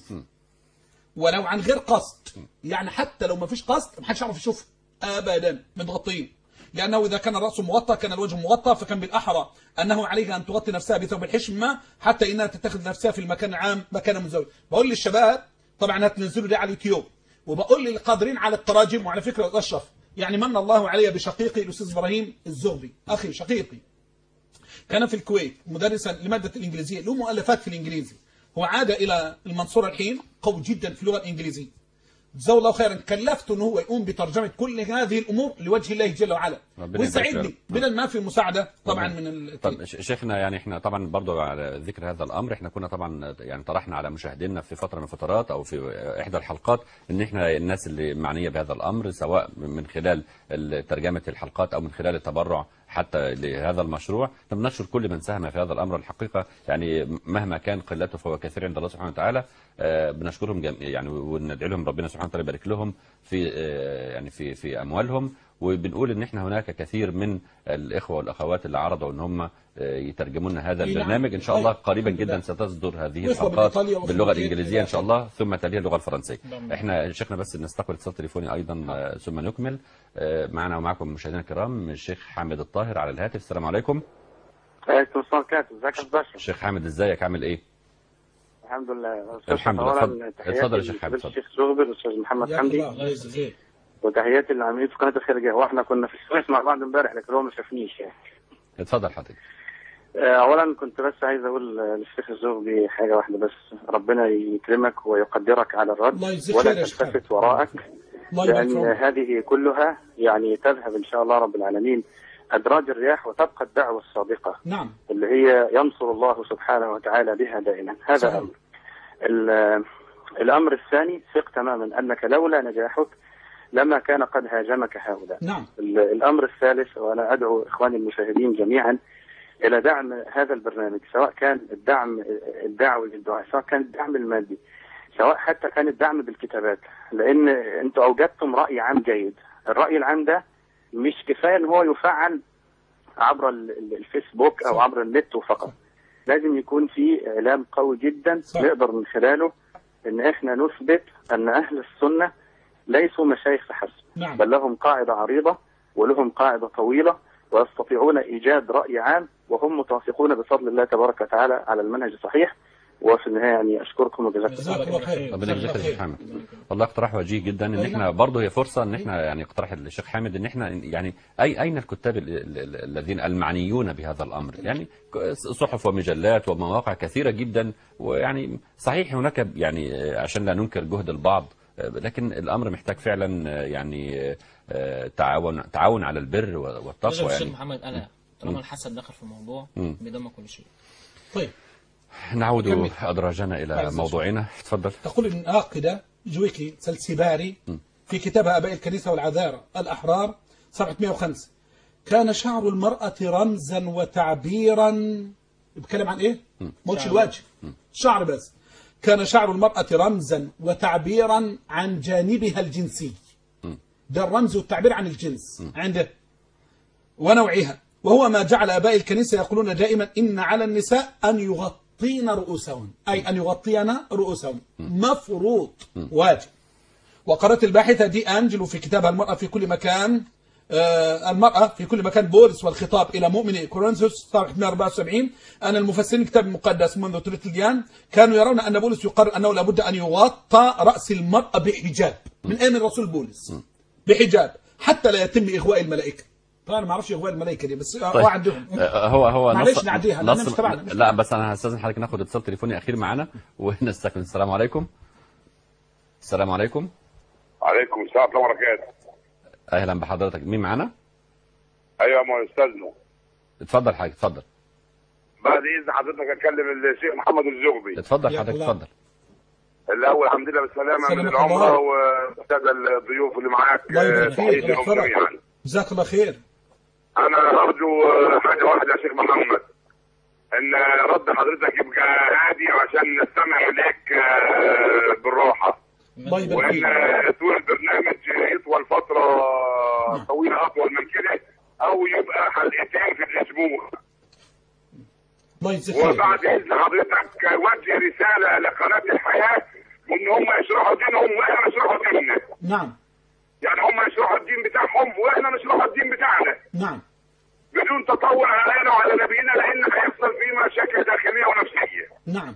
ولو عن غير قصد يعني حتى لو ما فيش قصد ما حدش يعرف يشوفها أبدا متغطين لأنه إذا كان الرأس مغطى كان الوجه مغطى فكان بالأحرى أنه عليها أن تغطي نفسها بثوب الحشمة حتى إنها تتخذ نفسها في المكان العام مكانا مزوج بقول للشباب طبعا هتنزلوا ده على اليوتيوب وبقول للقادرين على التراجم وعلى فكرة يا أشرف يعني من الله علي بشقيقي الأستاذ إبراهيم الزغبي أخي شقيقي كان في الكويت مدرسا لمادة الإنجليزية له مؤلفات في الإنجليزي هو عاد إلى المنصورة الحين قوي جدا في اللغة الإنجليزية جزاه الله خيرا كلفته أنه هو يقوم بترجمة كل هذه الأمور لوجه الله جل وعلا ربنا يبارك له. ويساعدني بدل ما في مساعدة طبعا من ال... طب ش- شيخنا يعني احنا طبعا برضو على ذكر هذا الامر احنا كنا طبعا يعني طرحنا على مشاهدينا في فتره من الفترات او في احدى الحلقات ان احنا الناس اللي معنيه بهذا الامر سواء من خلال ال- ترجمه الحلقات او من خلال التبرع حتى لهذا المشروع بنشكر كل من ساهم في هذا الامر الحقيقه يعني مهما كان قلته فهو كثير عند الله سبحانه وتعالى آه، بنشكرهم جم... يعني وندعي لهم ربنا سبحانه وتعالى يبارك لهم في آه، يعني في في اموالهم وبنقول ان احنا هناك كثير من الاخوه والاخوات اللي عرضوا ان هم آه، يترجموا لنا هذا أي نعم. البرنامج ان شاء الله أي. قريبا الحمد جدا لله. ستصدر هذه وإخوة من الحلقات إيطاليا وفي باللغه البيت الانجليزيه ان شاء إلى الله ثم تليها اللغه الفرنسيه نعم. احنا شيخنا بس نستقبل اتصال تليفوني ايضا آه، ثم نكمل آه، معنا ومعكم مشاهدينا الكرام الشيخ حامد الطاهر على الهاتف السلام عليكم عليكم السلام عليكم ازيك يا أستاذ باشا الشيخ حامد ازيك عامل ايه الحمد لله الحمد لله. أولاً اتفضل. تحياتي اتفضل يا شيخ حامد، للشيخ زغبي والاستاذ محمد يا حمدي الله الله يجزيك خير وتحياتي للعاملين في قناه الخارجيه واحنا كنا في السويس مع بعض امبارح لكن هو ما شافنيش يعني اتفضل حضرتك آه، اولا كنت بس عايز اقول آه، للشيخ الزغبي حاجه واحده بس ربنا يكرمك ويقدرك على الرد الله يجزيك ولا خير يا شيخ تلتفت وراءك الله يبارك في لان عمرك. هذه كلها يعني تذهب ان شاء الله رب العالمين ادراج الرياح وتبقى الدعوه الصادقه نعم اللي هي ينصر الله سبحانه وتعالى بها دائما هذا صحيح. امر ال- الامر الثاني ثق تماما انك لولا نجاحك لما كان قد هاجمك هؤلاء نعم ال- الامر الثالث وانا ادعو اخواني المشاهدين جميعا الى دعم هذا البرنامج سواء كان الدعم الدعوي للدعاء سواء كان الدعم المادي سواء حتى كان الدعم بالكتابات لان انتوا اوجدتم راي عام جيد الراي العام ده مش كفايه ان هو يفعل عبر ال- ال- الفيسبوك او صح. عبر النت فقط لازم يكون في اعلام قوي جدا صح. نقدر من خلاله ان احنا نثبت ان اهل السنه ليسوا مشايخ فحسب نعم بل لهم قاعدة عريضة ولهم قاعدة طويلة ويستطيعون إيجاد رأي عام وهم متوافقون بفضل الله تبارك وتعالى على المنهج الصحيح وفي النهاية يعني أشكركم وجزاكم الله جزاك الله خير ربنا يجزيك جزاك خير يا الله شيخ حامد والله اقتراح وجيه جدا ان أي احنا نعم. برضه هي فرصه ان احنا يعني اقتراح الشيخ حامد ان احنا يعني اي اين الكتاب ال- ال- ال- الذين المعنيون بهذا الامر يعني ك- صحف ومجلات ومواقع كثيره جدا ويعني صحيح هناك يعني آه، عشان لا ننكر جهد البعض آه، لكن الامر محتاج فعلا آه، يعني آه، تعاون تعاون على البر لازم والتقوى الشيخ يعني محمد انا طالما الحسد دخل في الموضوع مم. بيدمر كل شيء طيب نعود كمل. ادراجنا الى عايز موضوعنا تفضل تقول الناقدة جويكي سلسباري في كتابها أباء الكنيسة والعذارى الأحرار صفحة 105 كان شعر المرأة رمزا وتعبيرا بيتكلم عن إيه؟ موتش الوجه شعر بس كان شعر المرأة رمزا وتعبيرا عن جانبها الجنسي ده الرمز والتعبير عن الجنس عنده ونوعها وهو ما جعل آباء الكنيسة يقولون دائما إن على النساء أن يغطين رؤوسهن أي أن يغطين رؤوسهن مفروض واجب وقرأت الباحثة دي أنجلو في كتابها المرأة في كل مكان آه المرأة في كل مكان بولس والخطاب إلى مؤمن كورنثوس صفحة 174 أن المفسرين الكتاب المقدس منذ تريتليان كانوا يرون أن بولس يقرر أنه لابد أن يغطى رأس المرأة بحجاب من أين الرسول بولس بحجاب حتى لا يتم إغواء الملائكة طبعا ما اعرفش إغواء الملائكة دي بس طيب. هو عندهم آه، هو هو معلش نص- نعديها، لأن نص مش تبعنا، مش لا بس انا هستاذن حضرتك ناخد اتصال تليفوني اخير معانا ونستكمل السلام عليكم السلام عليكم عليكم السلام ورحمه الله وبركاته اهلا بحضرتك مين معانا ايوه ما استاذنا اتفضل حضرتك اتفضل بعد اذن حضرتك اكلم الشيخ محمد الزغبي اتفضل يا حضرتك الله. اتفضل الاول الحمد لله بالسلامه من سلامة العمره الله. والساده الضيوف اللي معاك الله يبارك آه، فيك تحياتي لهم ويغفرك. جميعا جزاك الله خير انا ارجو آه، حاجه واحده يا شيخ محمد ان رد حضرتك يبقى هادي عشان نستمع اليك آه، بالراحه الله يبارك وان فيك آه، طول البرنامج يطول فتره طويله اطول من كده او يبقى حلقتين في الاسبوع الله يجزيك خير وبعد اذن حضرتك وجه رساله لقناه الحياه ان هم يشرحوا دينهم واحنا نشرحوا ديننا نعم يعني هم يشرحوا الدين بتاعهم واحنا نشرحوا الدين بتاعنا نعم بدون تطور علينا وعلى نبينا لان هيحصل فيه مشاكل داخليه ونفسيه نعم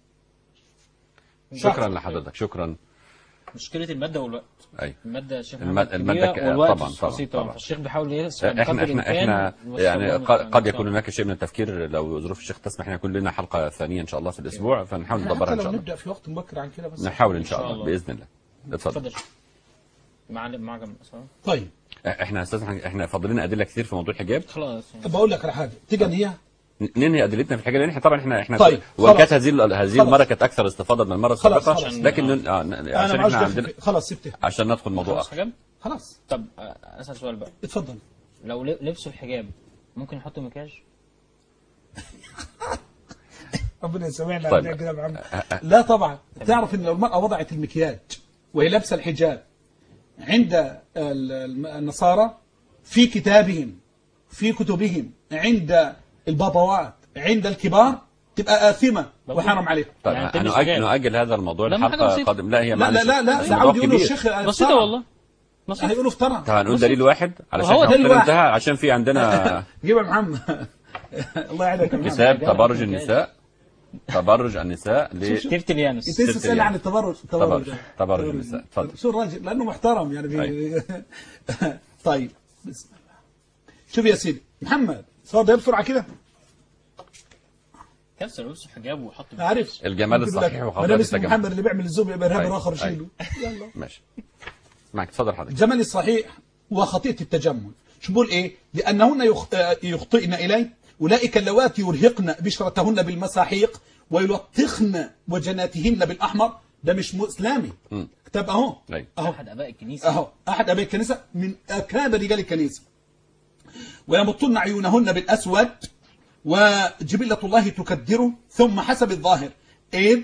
شكرا لحضرتك شكرا مشكله الماده والوقت اي الماده يا شيخ الم- محمد المادة كبيرة ك- والوقت طبعاً، طبعاً، بسيط طبعاً. فالشيخ بيحاول يسعى احنا بقدر احنا الإمكان احنا يوصل يعني لهم قد, قد إن يكون شاء هناك شيء من التفكير لو ظروف الشيخ تسمح ان يكون لنا حلقه ثانيه ان شاء الله في الاسبوع فنحاول احنا ندبرها حتى ان لو شاء الله نبدا في وقت مبكر عن كده بس نحاول ان شاء إن شاء الله الله. باذن الله الله. اتفضل اتفضل يا شيخ. معلم معجم صح؟ طيب احنا استاذ احنا فاضل لنا ادله كتير في موضوع الحجاب خلاص طب اقول لك على حاجه تيجي نية ننهي ادلتنا في الحاجه لان احنا طبعا احنا احنا طيب، وكانت خلاص. هذه ال- هذه خلاص. المره كانت اكثر استفاضه من المره خلاص، السابقه خلاص. لكن ن- آه، ن- انا عشان ما احنا عادش عندنا داخل في- خلاص سبتها عشان ندخل موضوع خلاص اخر حجاب خلاص طب آه، اسال سؤال بقى اتفضل لو ل- لبسوا الحجاب ممكن يحطوا مكياج ربنا يسامحنا طيب. على كده يا محمد. لا طبعا تعرف ان لو المراه وضعت المكياج وهي لابسه الحجاب عند ال- الم- النصارى في كتابهم في كتبهم عند البابوات عند الكبار تبقى آثمة وحرم عليها طيب يعني تلبس نؤجل, حجاب. نؤجل هذا الموضوع لا، ما لحلقه حاجة بسيطة. قادمه لا هي لا معلش لا لا لا بس سعود الموضوع يقولوا كبير الشيخ بسيطة افترى. والله بسيطة هيقولوا افترى طب هنقول دليل واحد علشان هو احنا دليل وقتنا واحد. انتهى عشان في عندنا جيب يا محمد الله يعينك يا محمد كتاب تبرج النساء تبرج النساء ل تيرتليانوس انت لسه ست تسألني أيام. عن التبرج تبرج ده. تبرج النساء اتفضل شو الراجل لانه محترم يعني في طيب بسم الله شوف يا سيدي محمد صور ده بسرعه كده كسر لبسه حجاب وحط عارف الجمال قلت الصحيح لك، وخطأ ما دام اسم التجمل. محمد اللي بيعمل الزوم يبقى ارهابي أيوة، اخر أيوة. شيله يلا ماشي معك اتفضل حضرتك الجمل الصحيح وخطيئة التجمل شو بقول ايه لأنهن يخ- آه، يخطئن إليه أولئك اللواتي يرهقن بشرتهن بالمساحيق ويلطخن وجناتهن بالأحمر ده مش مو- إسلامي مم. كتاب أهو أيوة. أهو احد اباء الكنيسه أهو أحد أبي الكنيسة من أكابر رجال الكنيسة ويمطن عيونهن بالأسود وجبلة الله تكدره ثم حسب الظاهر إذ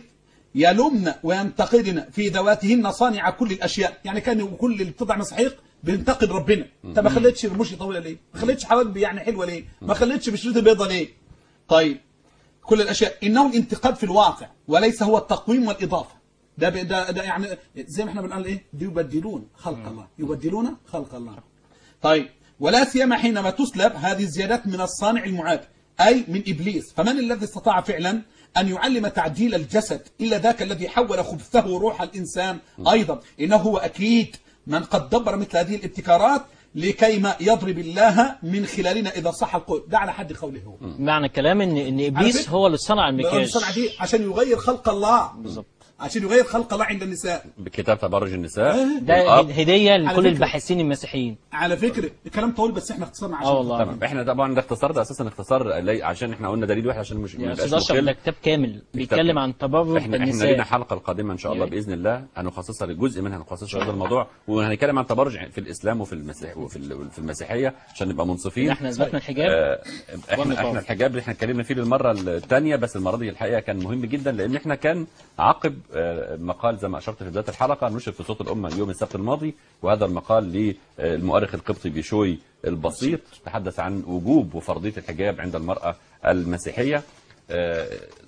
يلمن وينتقدن في ذواتهن صانع كل الأشياء يعني كان كل اللي بتضع مسحيق بينتقد ربنا انت ما خليتش رموشي طويله ليه ما خليتش حواجبي يعني حلوه ليه ما خليتش بشرتي بيضه ليه طيب كل الاشياء انه الانتقاد في الواقع وليس هو التقويم والاضافه ده ب- ده, ده يعني زي ما احنا بنقول ايه دي يبدلون خلق الله يبدلون خلق الله طيب ولا سيما حينما تسلب هذه الزيادات من الصانع المعاد أي من إبليس فمن الذي استطاع فعلا أن يعلم تعديل الجسد إلا ذاك الذي حول خبثه روح الإنسان أيضا إنه هو أكيد من قد دبر مثل هذه الابتكارات لكيما يضرب الله من خلالنا إذا صح القول ده على حد قوله هو معنى الكلام ان ان ابليس فكرة؟ هو اللي صنع بقول المكياج الصنعة دي عشان يغير خلق الله بالظبط عشان يغير خلق الله عند النساء بكتاب تبرج النساء ده والأب. هديه على لكل فكرة. الباحثين المسيحيين على فكرة الكلام طويل بس احنا اختصرنا عشان اه والله تمام احنا طبعا ده اختصار ده اساسا اختصار لي- عشان احنا قلنا دليل واحد عشان مش ما يا يبقاش استاذ اشرف مخل. ده كتاب كامل بيتكلم عن تبرج احنا احنا النساء لينا حلقه القادمه ان شاء الله يا ريت. باذن الله هنخصصها لجزء منها نخصصها لهذا الموضوع وهنتكلم عن التبرج في الاسلام وفي المسيح وفي ال- في المسيحيه عشان نبقى منصفين احنا اثبتنا الحجاب آه، احنا والنقاب. احنا الحجاب اللي احنا اتكلمنا فيه للمره الثانيه بس المره دي الحقيقه كان مهم جدا لان احنا كان عقب آه، مقال زي ما اشرت في بدايه الحلقه نشر في صوت الامه يوم السبت الماضي وهذا المقال للمؤرخ القبطي بيشوي البسيط تحدث عن وجوب وفرضيه الحجاب عند المراه المسيحيه آه،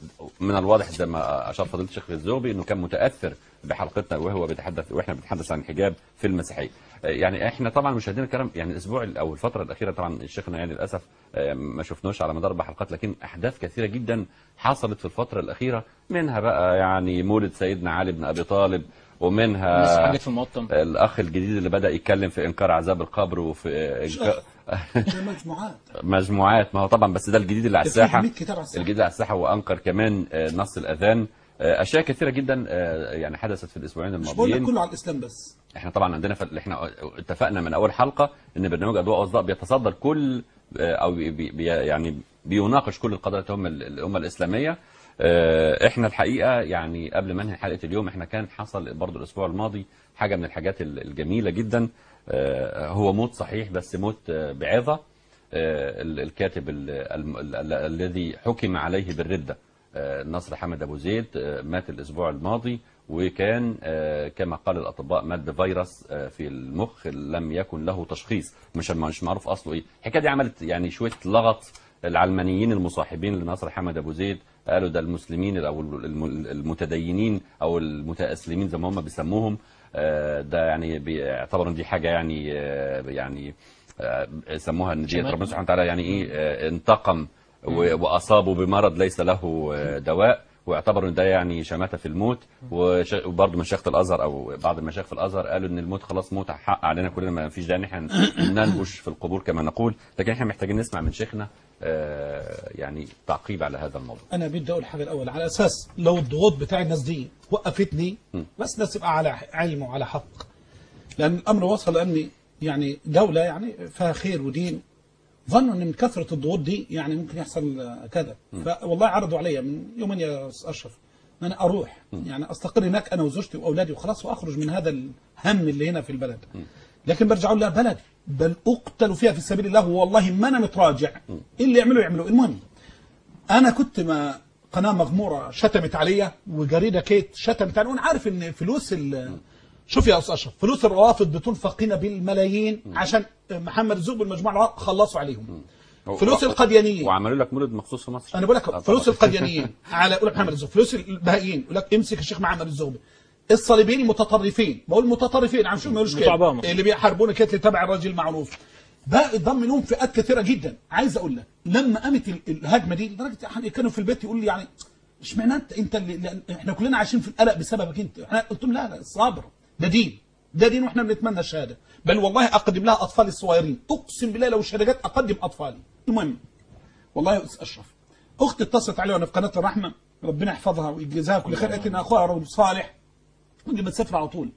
من الواضح زي ما اشار فضيله الشيخ الزوبي انه كان متاثر بحلقتنا وهو بيتحدث واحنا بنتحدث عن الحجاب في المسيحيه. آه، يعني احنا طبعا مشاهدينا الكرام يعني الاسبوع ال- او الفتره الاخيره طبعا الشيخنا يعني للاسف آه، ما شفناش على مدار اربع حلقات لكن احداث كثيره جدا حصلت في الفتره الاخيره منها بقى يعني مولد سيدنا علي بن ابي طالب الناس ومنها حاجت في المقطم الاخ الجديد اللي بدا يتكلم في انكار عذاب القبر وفي إنكار ده مجموعات مجموعات ما هو طبعا بس ده الجديد اللي على الساحه 100 كتاب على الساحة. الجديد على الساحه وانكر كمان آه، نص الاذان آه، اشياء كثيره جدا آه، يعني حدثت في الاسبوعين مش بقول لك الماضيين كله على الاسلام بس احنا طبعا عندنا ف... احنا اتفقنا من اول حلقه ان برنامج اضواء واصداء بيتصدر كل آه، او بي... بي... يعني بيناقش كل القضايا الامه الامه الاسلاميه آه، احنا الحقيقه يعني قبل ما ننهي حلقه اليوم احنا كان حصل برضو الاسبوع الماضي حاجه من الحاجات ال- الجميله جدا آه، هو موت صحيح بس موت آه، بعظه آه، ال- الكاتب ال- الم- ال- ال- الذي حكم عليه بالرده آه، نصر حمد ابو زيد آه، مات الاسبوع الماضي وكان آه، كما قال الاطباء مات بفيروس آه، في المخ لم يكن له تشخيص مش مش معروف اصله ايه الحكايه دي عملت يعني شويه لغط العلمانيين المصاحبين لنصر حمد ابو زيد قالوا ده المسلمين او الم- المتدينين او المتاسلمين زي ما هم بيسموهم آه، ده يعني بيعتبروا ان دي حاجه يعني آه، يعني آه، سموها ان دي شمال. ربنا سبحانه وتعالى يعني ايه آه، انتقم و- واصابوا بمرض ليس له آه، دواء واعتبروا ان ده يعني شماته في الموت وش- وبرضه مشايخ الازهر او بعض المشايخ في الازهر قالوا ان الموت خلاص موت حق علينا كلنا ما فيش داعي ان احنا ننبش في القبور كما نقول لكن احنا محتاجين نسمع من شيخنا آه، يعني تعقيب على هذا الموضوع انا بدي اقول حاجه الاول على اساس لو الضغوط بتاع الناس دي وقفتني بس الناس تبقى على علم وعلى حق لان الامر وصل اني يعني دوله يعني فيها خير ودين ظنوا ان من كثره الضغوط دي يعني ممكن يحصل آه، كذا فوالله عرضوا عليا من يومين يا أستاذ اشرف ان انا اروح يعني استقر هناك انا وزوجتي واولادي وخلاص واخرج من هذا الهم اللي هنا في البلد لكن برجعوا لها بلد بل اقتل فيها في سبيل الله والله ما انا متراجع إيه اللي يعملوا يعملوا المهم انا كنت ما قناه مغموره شتمت عليا وجريده كيت شتمت عليا وانا عارف ان فلوس ال- شوف يا استاذ اشرف فلوس الروافد بتنفق هنا بالملايين عشان محمد الزوب والمجموعه خلصوا عليهم فلوس القديانيين وعملوا لك مولد مخصوص في مصر انا بقول لك آه، فلوس طبعاً. القديانيين على يقول لك محمد الزغبي فلوس البهائيين يقول لك امسك الشيخ محمد الزغبي الصليبيين المتطرفين بقول متطرفين عم شو ما يقولوش بتوع بقى كده مصر. اللي بيحاربون كده تبع الرجل المعروف بقى ضم لهم فئات كثيره جدا عايز اقول لك لما قامت ال- الهجمه دي لدرجه احد كانوا في البيت يقول لي يعني اشمعنى انت انت اللي لأن احنا كلنا عايشين في القلق بسببك انت احنا قلت لهم لا لا صابر ده دين ده دين واحنا بنتمنى الشهاده بل والله اقدم لها اطفالي الصغيرين اقسم بالله لو الشهادات اقدم اطفالي المهم والله يا استاذ اشرف اختي اتصلت علي وانا في قناه الرحمه ربنا يحفظها ويجزاها كل خير قالت ان اخوها رجل صالح ودي بتسافر على طول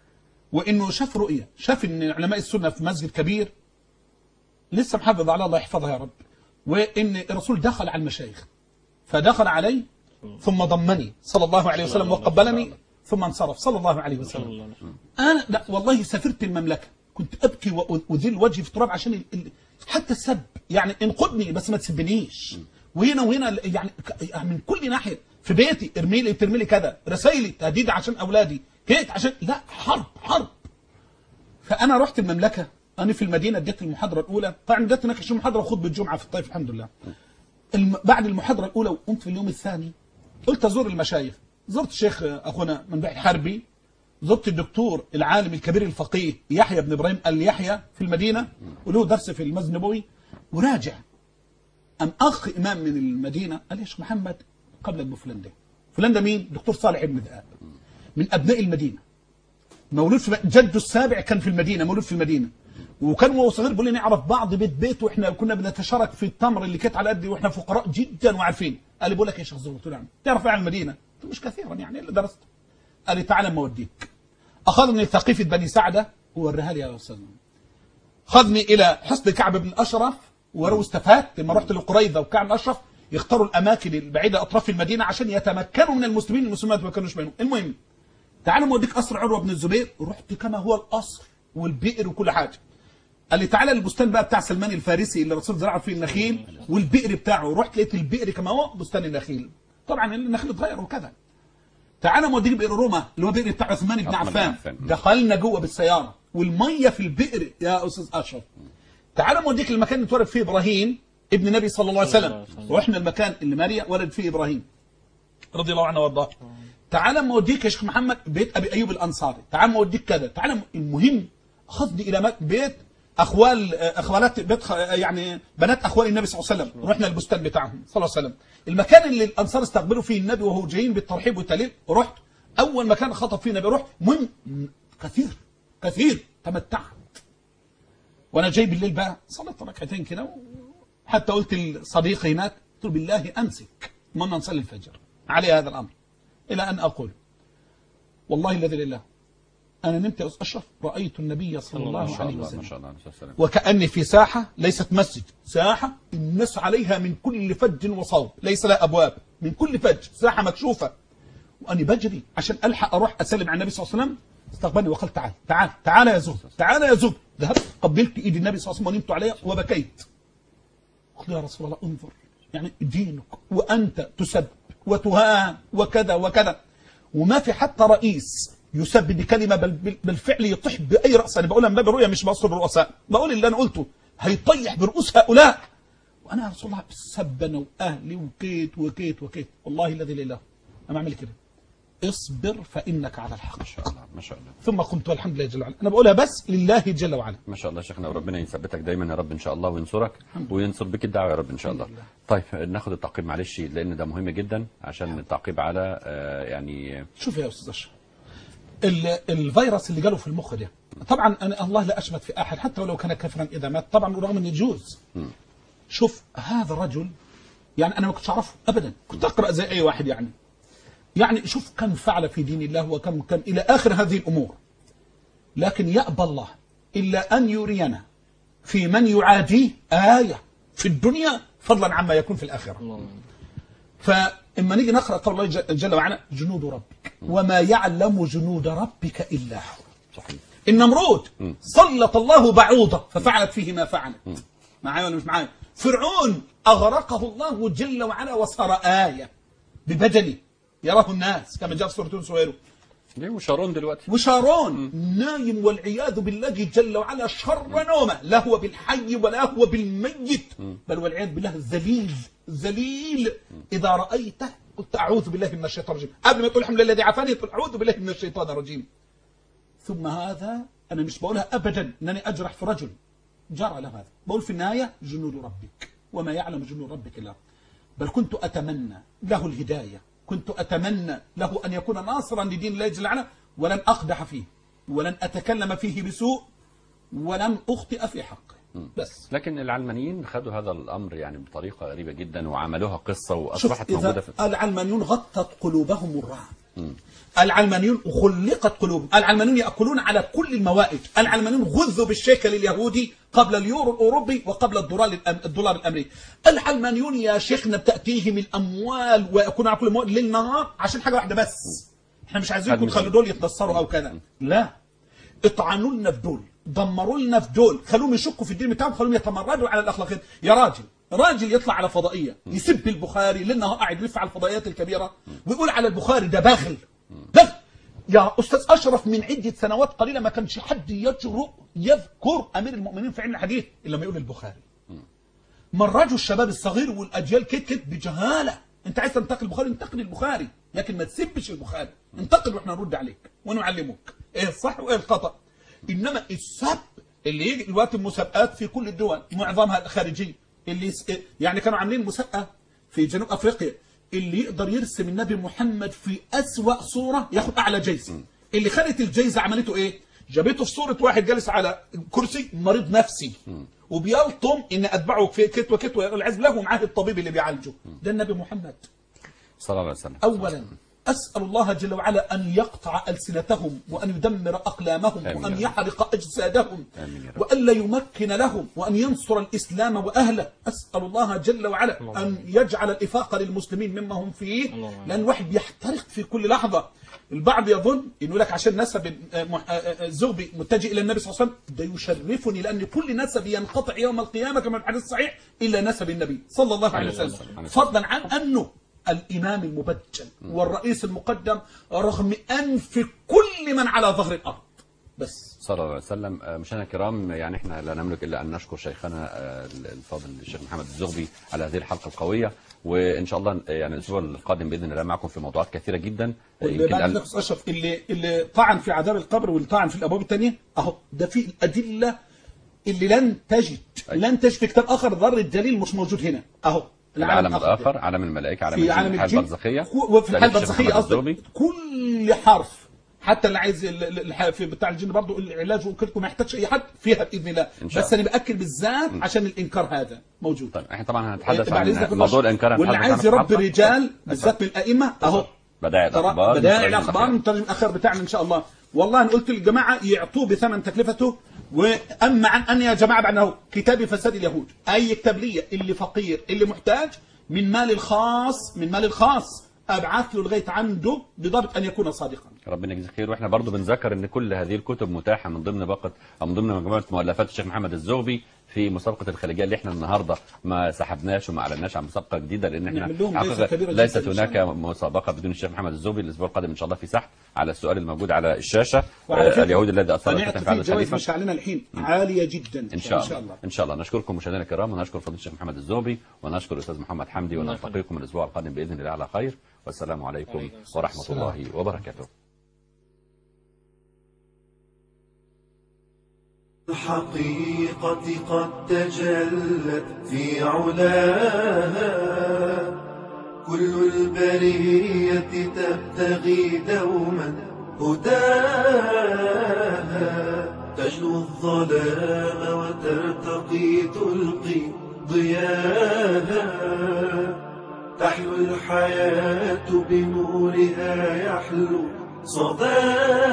وانه شاف رؤيه شاف ان علماء السنه في مسجد كبير لسه محافظ على الله يحفظها يا رب وان الرسول دخل على المشايخ فدخل علي ثم ضمني صلى الله عليه وسلم وقبلني ثم انصرف صلى الله عليه وسلم انا لا والله سافرت المملكه كنت ابكي واذل وجهي في التراب عشان ال... ال... حتى السب يعني انقذني بس ما تسبنيش وهنا وهنا يعني ك- من كل ناحيه في بيتي ارمي لي ترمي لي كذا رسائلي تهديد عشان اولادي كيت عشان لا حرب حرب فانا رحت المملكه انا في المدينه اديت المحاضره الاولى طبعا اديت هناك عشان محاضره خطبه الجمعه في الطائف الحمد لله الم... بعد المحاضره الاولى وقمت في اليوم الثاني قلت ازور المشايخ زرت الشيخ اخونا منبع الحربي زرت الدكتور العالم الكبير الفقيه يحيى بن ابراهيم اليحيى في المدينه وله درس في المسجد النبوي وراجع ام اخ امام من المدينه قال لي يا شيخ محمد قبلك بفلان ده فلان ده مين دكتور صالح ابن ذئاب من ابناء المدينه مولود في جده السابع كان في المدينه مولود في المدينه وكان وهو صغير بيقول لي نعرف بعض بيت بيت واحنا كنا بنتشارك في التمر اللي كانت على قدي واحنا فقراء جدا وعارفين قال لي بقول لك يا شيخ زهور قلت له نعم تعرف ايه عن المدينه قلت له مش كثيرا يعني اللي درست قال لي تعالى اما اوديك اخذني ثقيفه بني سعده ووريها لي يا استاذ خذني الى حصن كعب بن الاشرف ولو استفدت لما رحت لقريظه وكعب بن الاشرف يختاروا الاماكن البعيده اطراف المدينه عشان يتمكنوا من المسلمين المسلمات ما كانوش بينهم المهم تعالوا موديك قصر عروه بن الزبير رحت كما هو القصر والبئر وكل حاجه قال لي تعالى البستان بقى بتاع سلمان الفارسي اللي الرسول زرع فيه النخيل والبئر بتاعه رحت لقيت البئر كما هو بستان النخيل طبعا النخيل اتغير وكذا تعالى موديك بئر روما اللي هو بئر بتاع عثمان بن عثمان بن عفان عفان. دخلنا جوه بالسياره والميه في البئر يا استاذ اشرف تعالى موديك المكان اللي اتولد فيه ابراهيم ابن النبي صلى الله عليه وسلم رحنا المكان اللي ماريا ولد فيه ابراهيم رضي الله عنه وارضاه تعالى ما اوديك يا شيخ محمد بيت ابي ايوب الانصاري تعالى ما اوديك كذا تعالى م- المهم اخذني الى مك- بيت اخوال آه، اخوالات بيت خ- آه، يعني بنات اخوال النبي صلى الله عليه وسلم رحنا البستان بتاعهم صلى الله عليه وسلم المكان اللي الانصار استقبلوا فيه النبي وهو جايين بالترحيب والتهليل رحت اول مكان خطب فيه النبي رحت المهم م- كثير كثير تمتعت وانا جاي بالليل بقى صليت ركعتين كده و- حتى قلت لصديقي هناك قلت له بالله امسك المهم نصلي الفجر علي هذا الامر الى ان اقول والله الذي لله انا نمت يا استاذ اشرف رايت النبي صلى ما الله شاء عليه الله ما وسلم شاء الله عليه وسلم وكاني في ساحه ليست مسجد ساحه الناس عليها من كل فج وصوب ليس لها ابواب من كل فج ساحه مكشوفه واني بجري عشان الحق اروح اسلم على النبي صلى الله عليه وسلم استقبلني وقال تعال تعال تعال يا زهد تعال يا زهد ذهبت قبلت ايد النبي صلى الله عليه وسلم ونمت عليها وبكيت قلت يا رسول الله انظر يعني دينك وانت تسب وتهان وكذا وكذا وما في حتى رئيس يسب بكلمه بل بل- بالفعل يطيح باي راس انا بقولها من باب الرؤيه مش بقصد الرؤساء بقول اللي انا قلته هيطيح برؤوس هؤلاء وانا يا رسول الله سب انا واهلي وكيت وكيت وكيت والله الذي لا اله انا اعمل كده اصبر فانك على الحق ما شاء الله ما شاء الله ثم قمت والحمد لله جل وعلا انا بقولها بس لله جل وعلا ما شاء الله شيخنا وربنا يثبتك دايما يا رب ان شاء الله وينصرك وينصر بك الدعوه يا رب ان شاء الله طيب ناخد التعقيب معلش لان ده مهم جدا عشان التعقيب على آه، يعني شوف يا استاذ اشرف ال- الفيروس اللي جاله في المخ ده طبعا انا الله لا اشمت في احد حتى ولو كان كافرا اذا مات طبعا رغم انه يجوز شوف هذا الرجل يعني انا ما كنتش اعرفه ابدا كنت اقرا زي اي واحد يعني يعني شوف كم فعل في دين الله وكم كم الى اخر هذه الامور لكن يأبى الله الا ان يرينا في من يعاديه ايه في الدنيا فضلا عما يكون في الاخره فإما نيجي نقرأ قول الله ج- جل وعلا جنود ربك وما يعلم جنود ربك إلا هو صحيح النمرود سلط الله بعوضة ففعلت فيه ما فعلت معايا ولا مش معايا فرعون أغرقه الله جل وعلا وصار آية ببدنه يراه الناس كما جاء في سورة سويرو ليه وشارون دلوقتي وشارون نايم والعياذ بالله جل وعلا شر نومه لا هو بالحي ولا هو بالميت بل والعياذ بالله ذليل ذليل إذا رأيته قلت أعوذ بالله من الشيطان الرجيم قبل ما تقول الحمد لله الذي عافاني تقول أعوذ بالله من الشيطان الرجيم ثم هذا أنا مش بقولها أبدا أنني أجرح في رجل جرى له هذا بقول في النهاية جنود ربك وما يعلم جنود ربك إلا هو. بل كنت أتمنى له الهداية كنت أتمنى له أن يكون ناصرا لدين الله جل وعلا ولن أقدح فيه ولن أتكلم فيه بسوء ولن أخطئ في حقه بس لكن العلمانيين خدوا هذا الامر يعني بطريقه غريبه جدا وعملوها قصه شوف واصبحت موجوده إذا في العلمانيون غطت قلوبهم الرعب العلمانيون خلقت قلوبهم العلمانيون يأكلون على كل الموائد العلمانيون غذوا بالشيكل اليهودي قبل اليورو الأوروبي وقبل الدولار الأم- الدولار الأمريكي العلمانيون يا شيخنا تأتيهم الأموال ويأكلون على كل الموائد ليل نهار عشان حاجة واحدة بس احنا مش عايزينكم هذه تخلوا دول يتنصروا أو كذا لا اطعنوا لنا في دول دمروا لنا في دول خلوهم يشكوا في الدين بتاعهم خلوهم يتمردوا على الاخلاقيات يا راجل راجل يطلع على فضائيه يسب البخاري لانه قاعد يلف على الفضائيات الكبيره ويقول على البخاري ده باخل بخل يا استاذ اشرف من عده سنوات قليله ما كانش حد يجرؤ يذكر امير المؤمنين في علم الحديث الا لما يقول البخاري مرجوا الشباب الصغير والاجيال كت كت بجهاله انت عايز تنتقد البخاري انتقد البخاري لكن ما تسبش البخاري انتقد واحنا نرد عليك ونعلمك ايه الصح وايه الخطا انما السب اللي يجي دلوقتي المسابقات في كل الدول معظمها خارجيه اللي يس... يعني كانوا عاملين مسابقه في جنوب افريقيا اللي يقدر يرسم النبي محمد في اسوا صوره ياخد اعلى جايزه اللي خدت الجايزه عملته ايه جابته في صوره واحد جالس على كرسي مريض نفسي وبيلطم ان اتبعه في كتوه كتوه العزب له معاه الطبيب اللي بيعالجه ده النبي محمد صلى الله عليه وسلم اولا اسال الله جل وعلا ان يقطع السنتهم وان يدمر اقلامهم آمين يا وان رب. يحرق اجسادهم آمين يا رب. والا يمكن لهم وان ينصر الاسلام واهله اسال الله جل وعلا ان يجعل الافاق للمسلمين مما هم فيه اللهم لان الواحد بيحترق في كل لحظه البعض يظن انه لك عشان نسب آه، مح- آه، آه، الزغبي متجه الى النبي صلى الله عليه وسلم ده يشرفني لان كل نسب ينقطع يوم القيامه كما في الحديث الصحيح الا نسب النبي صلى الله عليه عليه وسلم الصلاة والسلام. فضلا عن انه الامام المبجل والرئيس المقدم رغم انف كل من على ظهر الارض بس صلى الله عليه وسلم آه، مشاهدينا الكرام يعني احنا لا نملك الا ان نشكر شيخنا آه، الفاضل الشيخ محمد الزغبي على هذه الحلقه القويه وان شاء الله آه، يعني الاسبوع القادم باذن الله معكم في موضوعات كثيره جدا آه، واللي بعد أن- ذلك أستاذ اشرف اللي اللي طعن في عذاب القبر واللي طعن في الابواب الثانيه اهو ده في الادله اللي لن تجد أيوة. لن تجد في كتاب اخر ذر الدليل مش موجود هنا اهو العالم الاخر عالم الملائكه عالم في عالم الجن الحياه الجن البرزخيه وفي الحياه تاريخ الشيخ البرزخيه محمد قصدي الزغبي. كل حرف حتى اللي عايز ال- ال- الح- في بتاع الجن برضه العلاج وكلكم ما يحتاجش اي حد فيها باذن الله إن شاء بس انا باكد بالذات عشان الانكار هذا موجود طيب احنا طبعا هنتحدث بعد إذنك عن موضوع الانكار واللي هنتحدث عايز عنه في يربي الحلقة. رجال بالذات من الائمه اهو بدائع الاخبار بدائع مترجم الاخبار الأخيار. المترجم الاخر بتاعنا ان شاء الله والله انا قلت للجماعه يعطوه بثمن تكلفته واما عن ان يا جماعه بعده كتاب فساد اليهود اي كتاب لي اللي فقير اللي محتاج من مال الخاص من مال الخاص ابعث له لغايه عنده بضابط ان يكون صادقا ربنا يجزيه خير واحنا برضو بنذكر ان كل هذه الكتب متاحه من ضمن باقه او من ضمن مجموعه مؤلفات الشيخ محمد الزغبي في مسابقه الخليجيه اللي احنا النهارده ما سحبناش وما اعلناش عن مسابقه جديده لان احنا نعمل لهم حقيقة ليست كبيرة جداً ليست إن شاء هناك مسابقه بدون الشيخ محمد الزغبي الاسبوع القادم ان شاء الله في سحب على السؤال الموجود على الشاشه وعلى آه، فكرة اليهود الذي اثر هنعطي الفتن فيه فعلا جوائز شريفا مش علينا الحين عاليه جدا ان شاء الله ان شاء الله نشكركم مشاهدينا الكرام ونشكر فضيله الشيخ محمد الزغبي ونشكر الاستاذ محمد حمدي الله ونلتقيكم الاسبوع القادم باذن الله على خير والسلام عليكم وعليكم السلام. ورحمه الله وبركاته الحقيقة قد تجلت في علاها كل البرية تبتغي دوما هداها تجلو الظلام وترتقي تلقي ضياها تحلو الحياة بنورها يحلو صداها